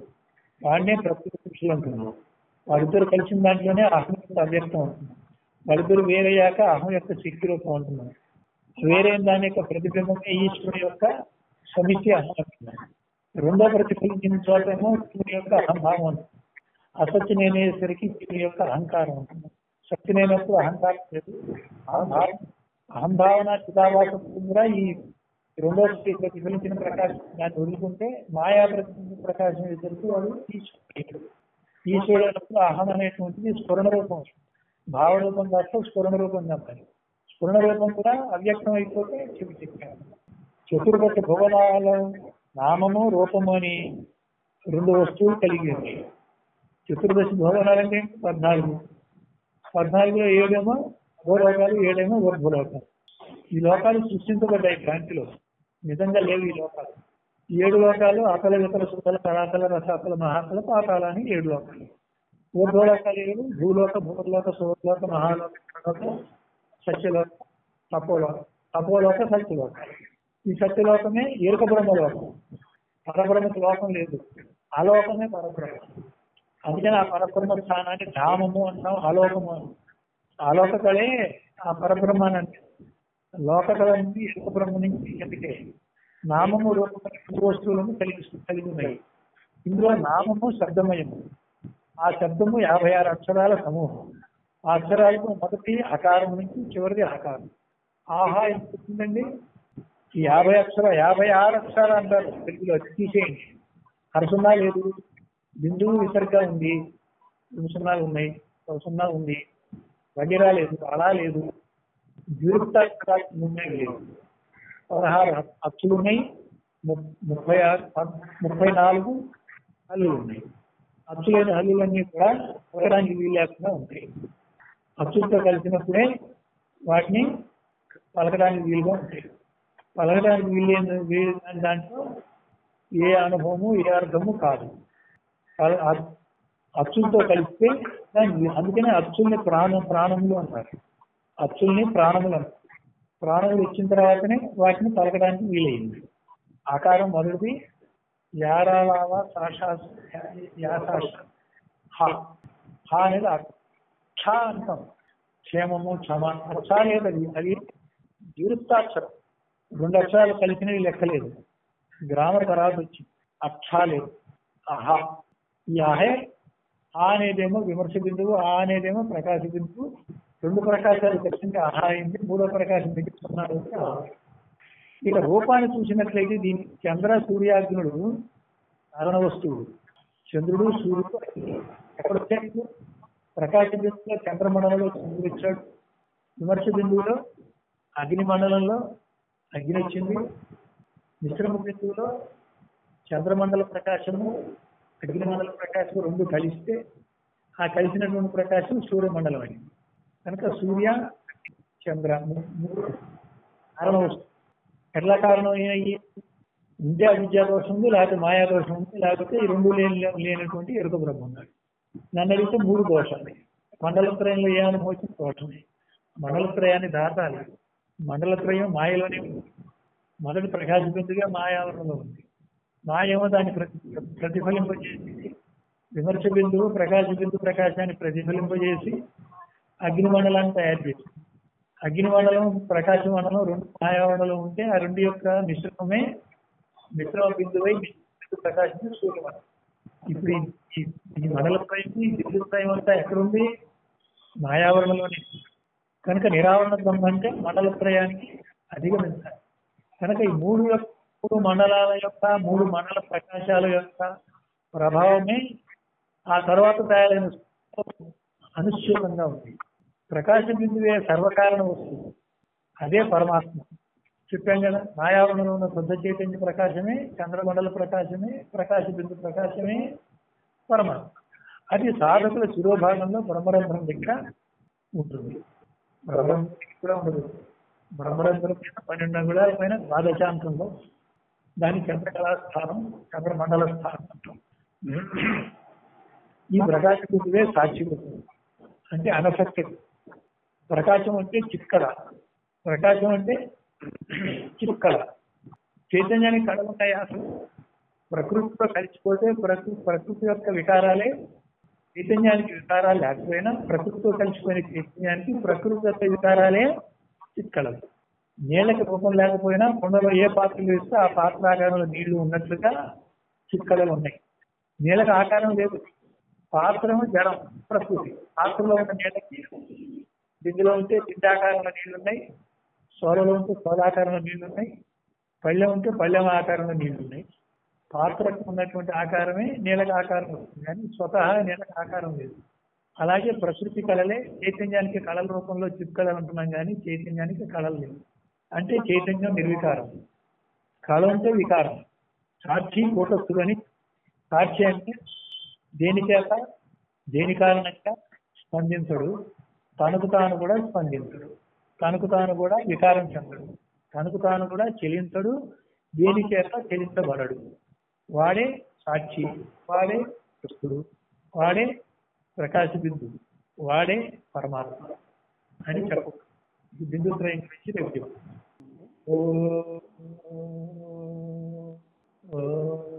వాడినే ప్రకృతి పురుషులు అంటున్నాడు వాళ్ళిద్దరు కలిసిన దాంట్లోనే అహం యొక్క అవ్యక్తం అవుతుంది వాళ్ళిద్దరు వేరయ్యాక అహం యొక్క శక్తి రూపం ఉంటున్నారు వేరే దాని యొక్క ప్రతిబింబమే ఈశ్వరుడు యొక్క సమితి అహం అంటున్నారు రెండో ప్రతిఫలించిన చోటేమో శివుని యొక్క అహంభావం ఉంటుంది అసత్య నేనేసరికి శివుని యొక్క అహంకారం ఉంటుంది శక్తి లేనప్పుడు అహంకారం లేదు అహంభావం అహంభావన చితావాసం కూడా ఈ రెండో స్థితి ప్రతిఫలించిన ప్రకాశం దాన్ని వదులుకుంటే మాయా ప్రతిఫలించిన ప్రకాశం ఎదురుకు వాడు ఈశ్వరుడు ఈశ్వరుడు అన్నప్పుడు అహం అనేటువంటిది స్ఫురణ రూపం భావ రూపం కాస్త స్ఫురణ రూపం చెప్పాలి స్ఫురణ రూపం కూడా అవ్యక్తం అయిపోతే చెప్పి చెప్పాను చతుర్దశ భువనాల నామము రూపము అని రెండు వస్తువులు కలిగి ఉన్నాయి చతుర్దశ భువనాలు అంటే పద్నాలుగు పద్నాలుగులో ఏడేమో భూలోకాలు ఏడేమో ఊర్ధ్వలోకాలు ఈ లోకాలు సృష్టించబడ్డాయి క్రాంతిలో నిజంగా లేవు ఈ లోకాలు ఈ ఏడు లోకాలు అతల వితల సుతల కళాతల రసాతల మహాతల పాతాల అని ఏడు లోకాలు ఊర్ధ్వలోకాలు ఏడు భూలోక భూలోక సువర్లోక మహాలోక ప్రణలోక, సత్యలోక తపోలోక తపోలోక సత్యలోక ఈ సత్యలోకమే ఏరుక బ్రహ్మలోకం పరబ్రహ్మకి లోకం లేదు ఆ లోకమే పరబ్రహ్మ అందుకని ఆ పరబ్రహ్మ స్థానాన్ని ధామము అంటాం ఆలోకము అంటాం ఆలోక కళే ఆ పరబ్రహ్మాన్ని అంటే లోక కళ నుంచి ఏక బ్రహ్మ నుంచి ఎందుకే నామము రూపము రెండు వస్తువులను కలిగి కలిగి ఉన్నాయి ఇందులో నామము శబ్దమయము ఆ శబ్దము యాభై ఆరు అక్షరాల సమూహం ఆ అక్షరాలకు మొదటి అకారం నుంచి చివరిది అకారం ఆహా ఎంత వచ్చిందండి ఈ యాభై అక్షర యాభై ఆరు అక్షరాలు అంటారు తెలుగులో అది తీసేయండి అరసున్నా లేదు బిందువు విసర్గ ఉంది రెండు సున్నాలు ఉన్నాయి ఒక సున్నా ఉంది వడిరా లేదు అలా లేదు దీర్ఘాక్షరాలు ఉన్నాయి లేదు పదహారు అచ్చులు ఉన్నాయి ము- ముప్పై ఆరు ముప్పై నాలుగు హల్లులు ఉన్నాయి అచ్చులైన హల్లులన్నీ కూడా పలకడానికి వీలు లేకుండా ఉంటాయి అచ్చులతో కలిసినప్పుడే వాటిని పలకడానికి వీలుగా ఉంటాయి పలకడానికి వీలు వీలు కాని దాంట్లో ఏ అనుభవము ఏ అర్థము కాదు పల- అ- అచ్చులతో కలిస్తే దాన్ని అందుకనే అచ్చుల్ని ప్రాణం ప్రాణములు అంటారు అచ్చుల్ని ప్రాణములు అంటారు ప్రాణములు ఇచ్చిన తర్వాతనే వాటిని పలకడానికి వీలైంది ఆకారం మొదటిది యారాలావా సాషా యాసాష హ హ అనేది అ- క్ష అంటాం క్షేమము క్షమ అక్ష లేదు అది అది దీర్ఘాక్షరం రెండు అక్షరాలు కలిసినవి లెక్కలేదు గ్రామర్ తర్వాత వచ్చింది అక్ష లేదు అహ ఈ అహే ఆ అనేదేమో విమర్శ బిందువు ఆ అనేదేమో ప్రకాశ బిందువు రెండు ప్రకాశాలు కలిసింది అహ అయింది మూడో ప్రకాశం మిగులుతున్నారు ఇక రూపాన్ని చూసినట్లయితే దీని చంద్ర సూర్యాగ్నుడు కారణ వస్తువుడు చంద్రుడు సూర్యుడు ఎక్కడ వచ్చాడు ప్రకాశ బిందువులో చంద్రమండలంలో చంద్రుడు వచ్చాడు విమర్శ బిందువులో అగ్ని మండలంలో అగ్ని వచ్చింది మిశ్రమ బిందువులో చంద్రమండల ప్రకాశము అగ్నిమండల ప్రకాశం రెండు కలిస్తే ఆ కలిసినటువంటి ప్రకాశం సూర్యమండలం అని కనుక సూర్య చంద్ర ము- మూడు కారణం వస్తుంది ఎట్లా కారణం అయ్యాయి విద్యా విద్యా దోషం ఉంది లేకపోతే మాయా దోషం ఉంది లేకపోతే ఈ రెండు లేని లేనటువంటి ఎరుక బ్రహ్మ ఉన్నాడు నన్ను అడిగితే మూడు దోషాలు మండలత్రయంలో ఏ అనుభవం దోషమే మండలత్రయాన్ని దాటాలి మండలత్రయం మాయలోనే ఉంది మొదటి ప్రకాశ బిందుగా మాయావరణలో ఉంది మాయేమో దాన్ని ప్రతి ప్రతిఫలింపజేసి విమర్శ బిందువు ప్రకాశ బిందు ప్రకాశాన్ని ప్రతిఫలింపజేసి అగ్నిమండలాన్ని తయారు చేసింది అగ్నిమండలం ప్రకాశ మండలం రెండు మాయామండలం ఉంటే ఆ రెండు యొక్క మిశ్రమమే మిశ్రమ బిందువై బిందు ప్రకాశం సూర్యమండలం ఇప్పుడు ఈ- ఈ- ఈ మండలత్రయం ఈ బిందుత్రయం అంతా ఎక్కడుంది మాయావరణలోనే కనుక నిరావరణ బ్రహ్మ అంటే మండలత్రయానికి అధిగమించాలి కనుక ఈ మూడు యొక్క మూడు మండలాల యొక్క మూడు మండల ప్రకాశాల యొక్క ప్రభావమే ఆ తర్వాత తయారైన అనుశ్యూతంగా ఉంది ప్రకాశ బిందువే సర్వకారణ వస్తువు అదే పరమాత్మ చెప్పాం కదా మాయావరణంలో ఉన్న శుద్ధ చైతన్య ప్రకాశమే చంద్రమండల ప్రకాశమే ప్రకాశ బిందు ప్రకాశమే పరమాత్మ అది సాధకుల శిరోభాగంలో బ్రహ్మరంధ్రం దగ్గర ఉంటుంది బ్రహ్మరంధ్రం దగ్గర కూడా ఉండదు బ్రహ్మరంధ్రం పైన పన్నెండు అంగుళాల పైన ద్వాదశాంతంలో దాని చంద్రకళా స్థానం చంద్రమండల స్థానం అంటాం ఈ ప్రకాశ బిందువే సాక్షి బిందువు. అంటే అనఫెక్టెడ్ ప్రకాశం అంటే చిక్కడ ప్రకాశం అంటే చిక్కడ చైతన్యానికి కళలు ఉంటాయి అసలు ప్రకృతితో కలిసిపోతే ప్రకృతి ప్రకృతి యొక్క వికారాలే చైతన్యానికి వికారాలు లేకపోయినా ప్రకృతితో కలిసిపోయిన చైతన్యానికి ప్రకృతి యొక్క వికారాలే చిక్కడలు నీళ్ళకి రూపం లేకపోయినా కుండలో ఏ పాత్రలు వేస్తే ఆ పాత్ర ఆకారంలో నీళ్లు ఉన్నట్లుగా చిక్కడలు ఉన్నాయి నీళ్ళకి ఆకారం లేదు పాత్రము జడం ప్రకృతి పాత్రలో ఉన్న నీళ్ళకి బిందులో ఉంటే బిందు ఆకారంలో నీళ్లు ఉన్నాయి సోలలో ఉంటే సోలాకారంలో నీళ్లు ఉన్నాయి పళ్ళెం ఉంటే పళ్ళెం ఆకారంలో నీళ్లు ఉన్నాయి పాత్రకు ఉన్నటువంటి ఆకారమే నీళ్ళకి ఆకారం వస్తుంది కానీ స్వతహా నీళ్ళకి ఆకారం లేదు అలాగే ప్రకృతి కళలే చైతన్యానికి కళల రూపంలో చిక్కడలు అంటున్నాం కానీ చైతన్యానికి కళలు లేవు అంటే చైతన్యం నిర్వికారం కళ అంటే వికారం సాక్షి కూటస్థుడు అని సాక్షి అంటే దేని చేత దేని కారణంగా స్పందించడు తనకు తాను కూడా స్పందించడు తనకు తాను కూడా వికారం చెందడు తనకు తాను కూడా చెలించడు దేని చేత చెలించబడడు వాడే సాక్షి వాడే కృష్ణుడు వాడే ప్రకాశ బిందు వాడే పరమాత్మ అని చెప్పు ఈ బిందు త్రయం గురించి రేపు చెప్తాను. ఓం ఓం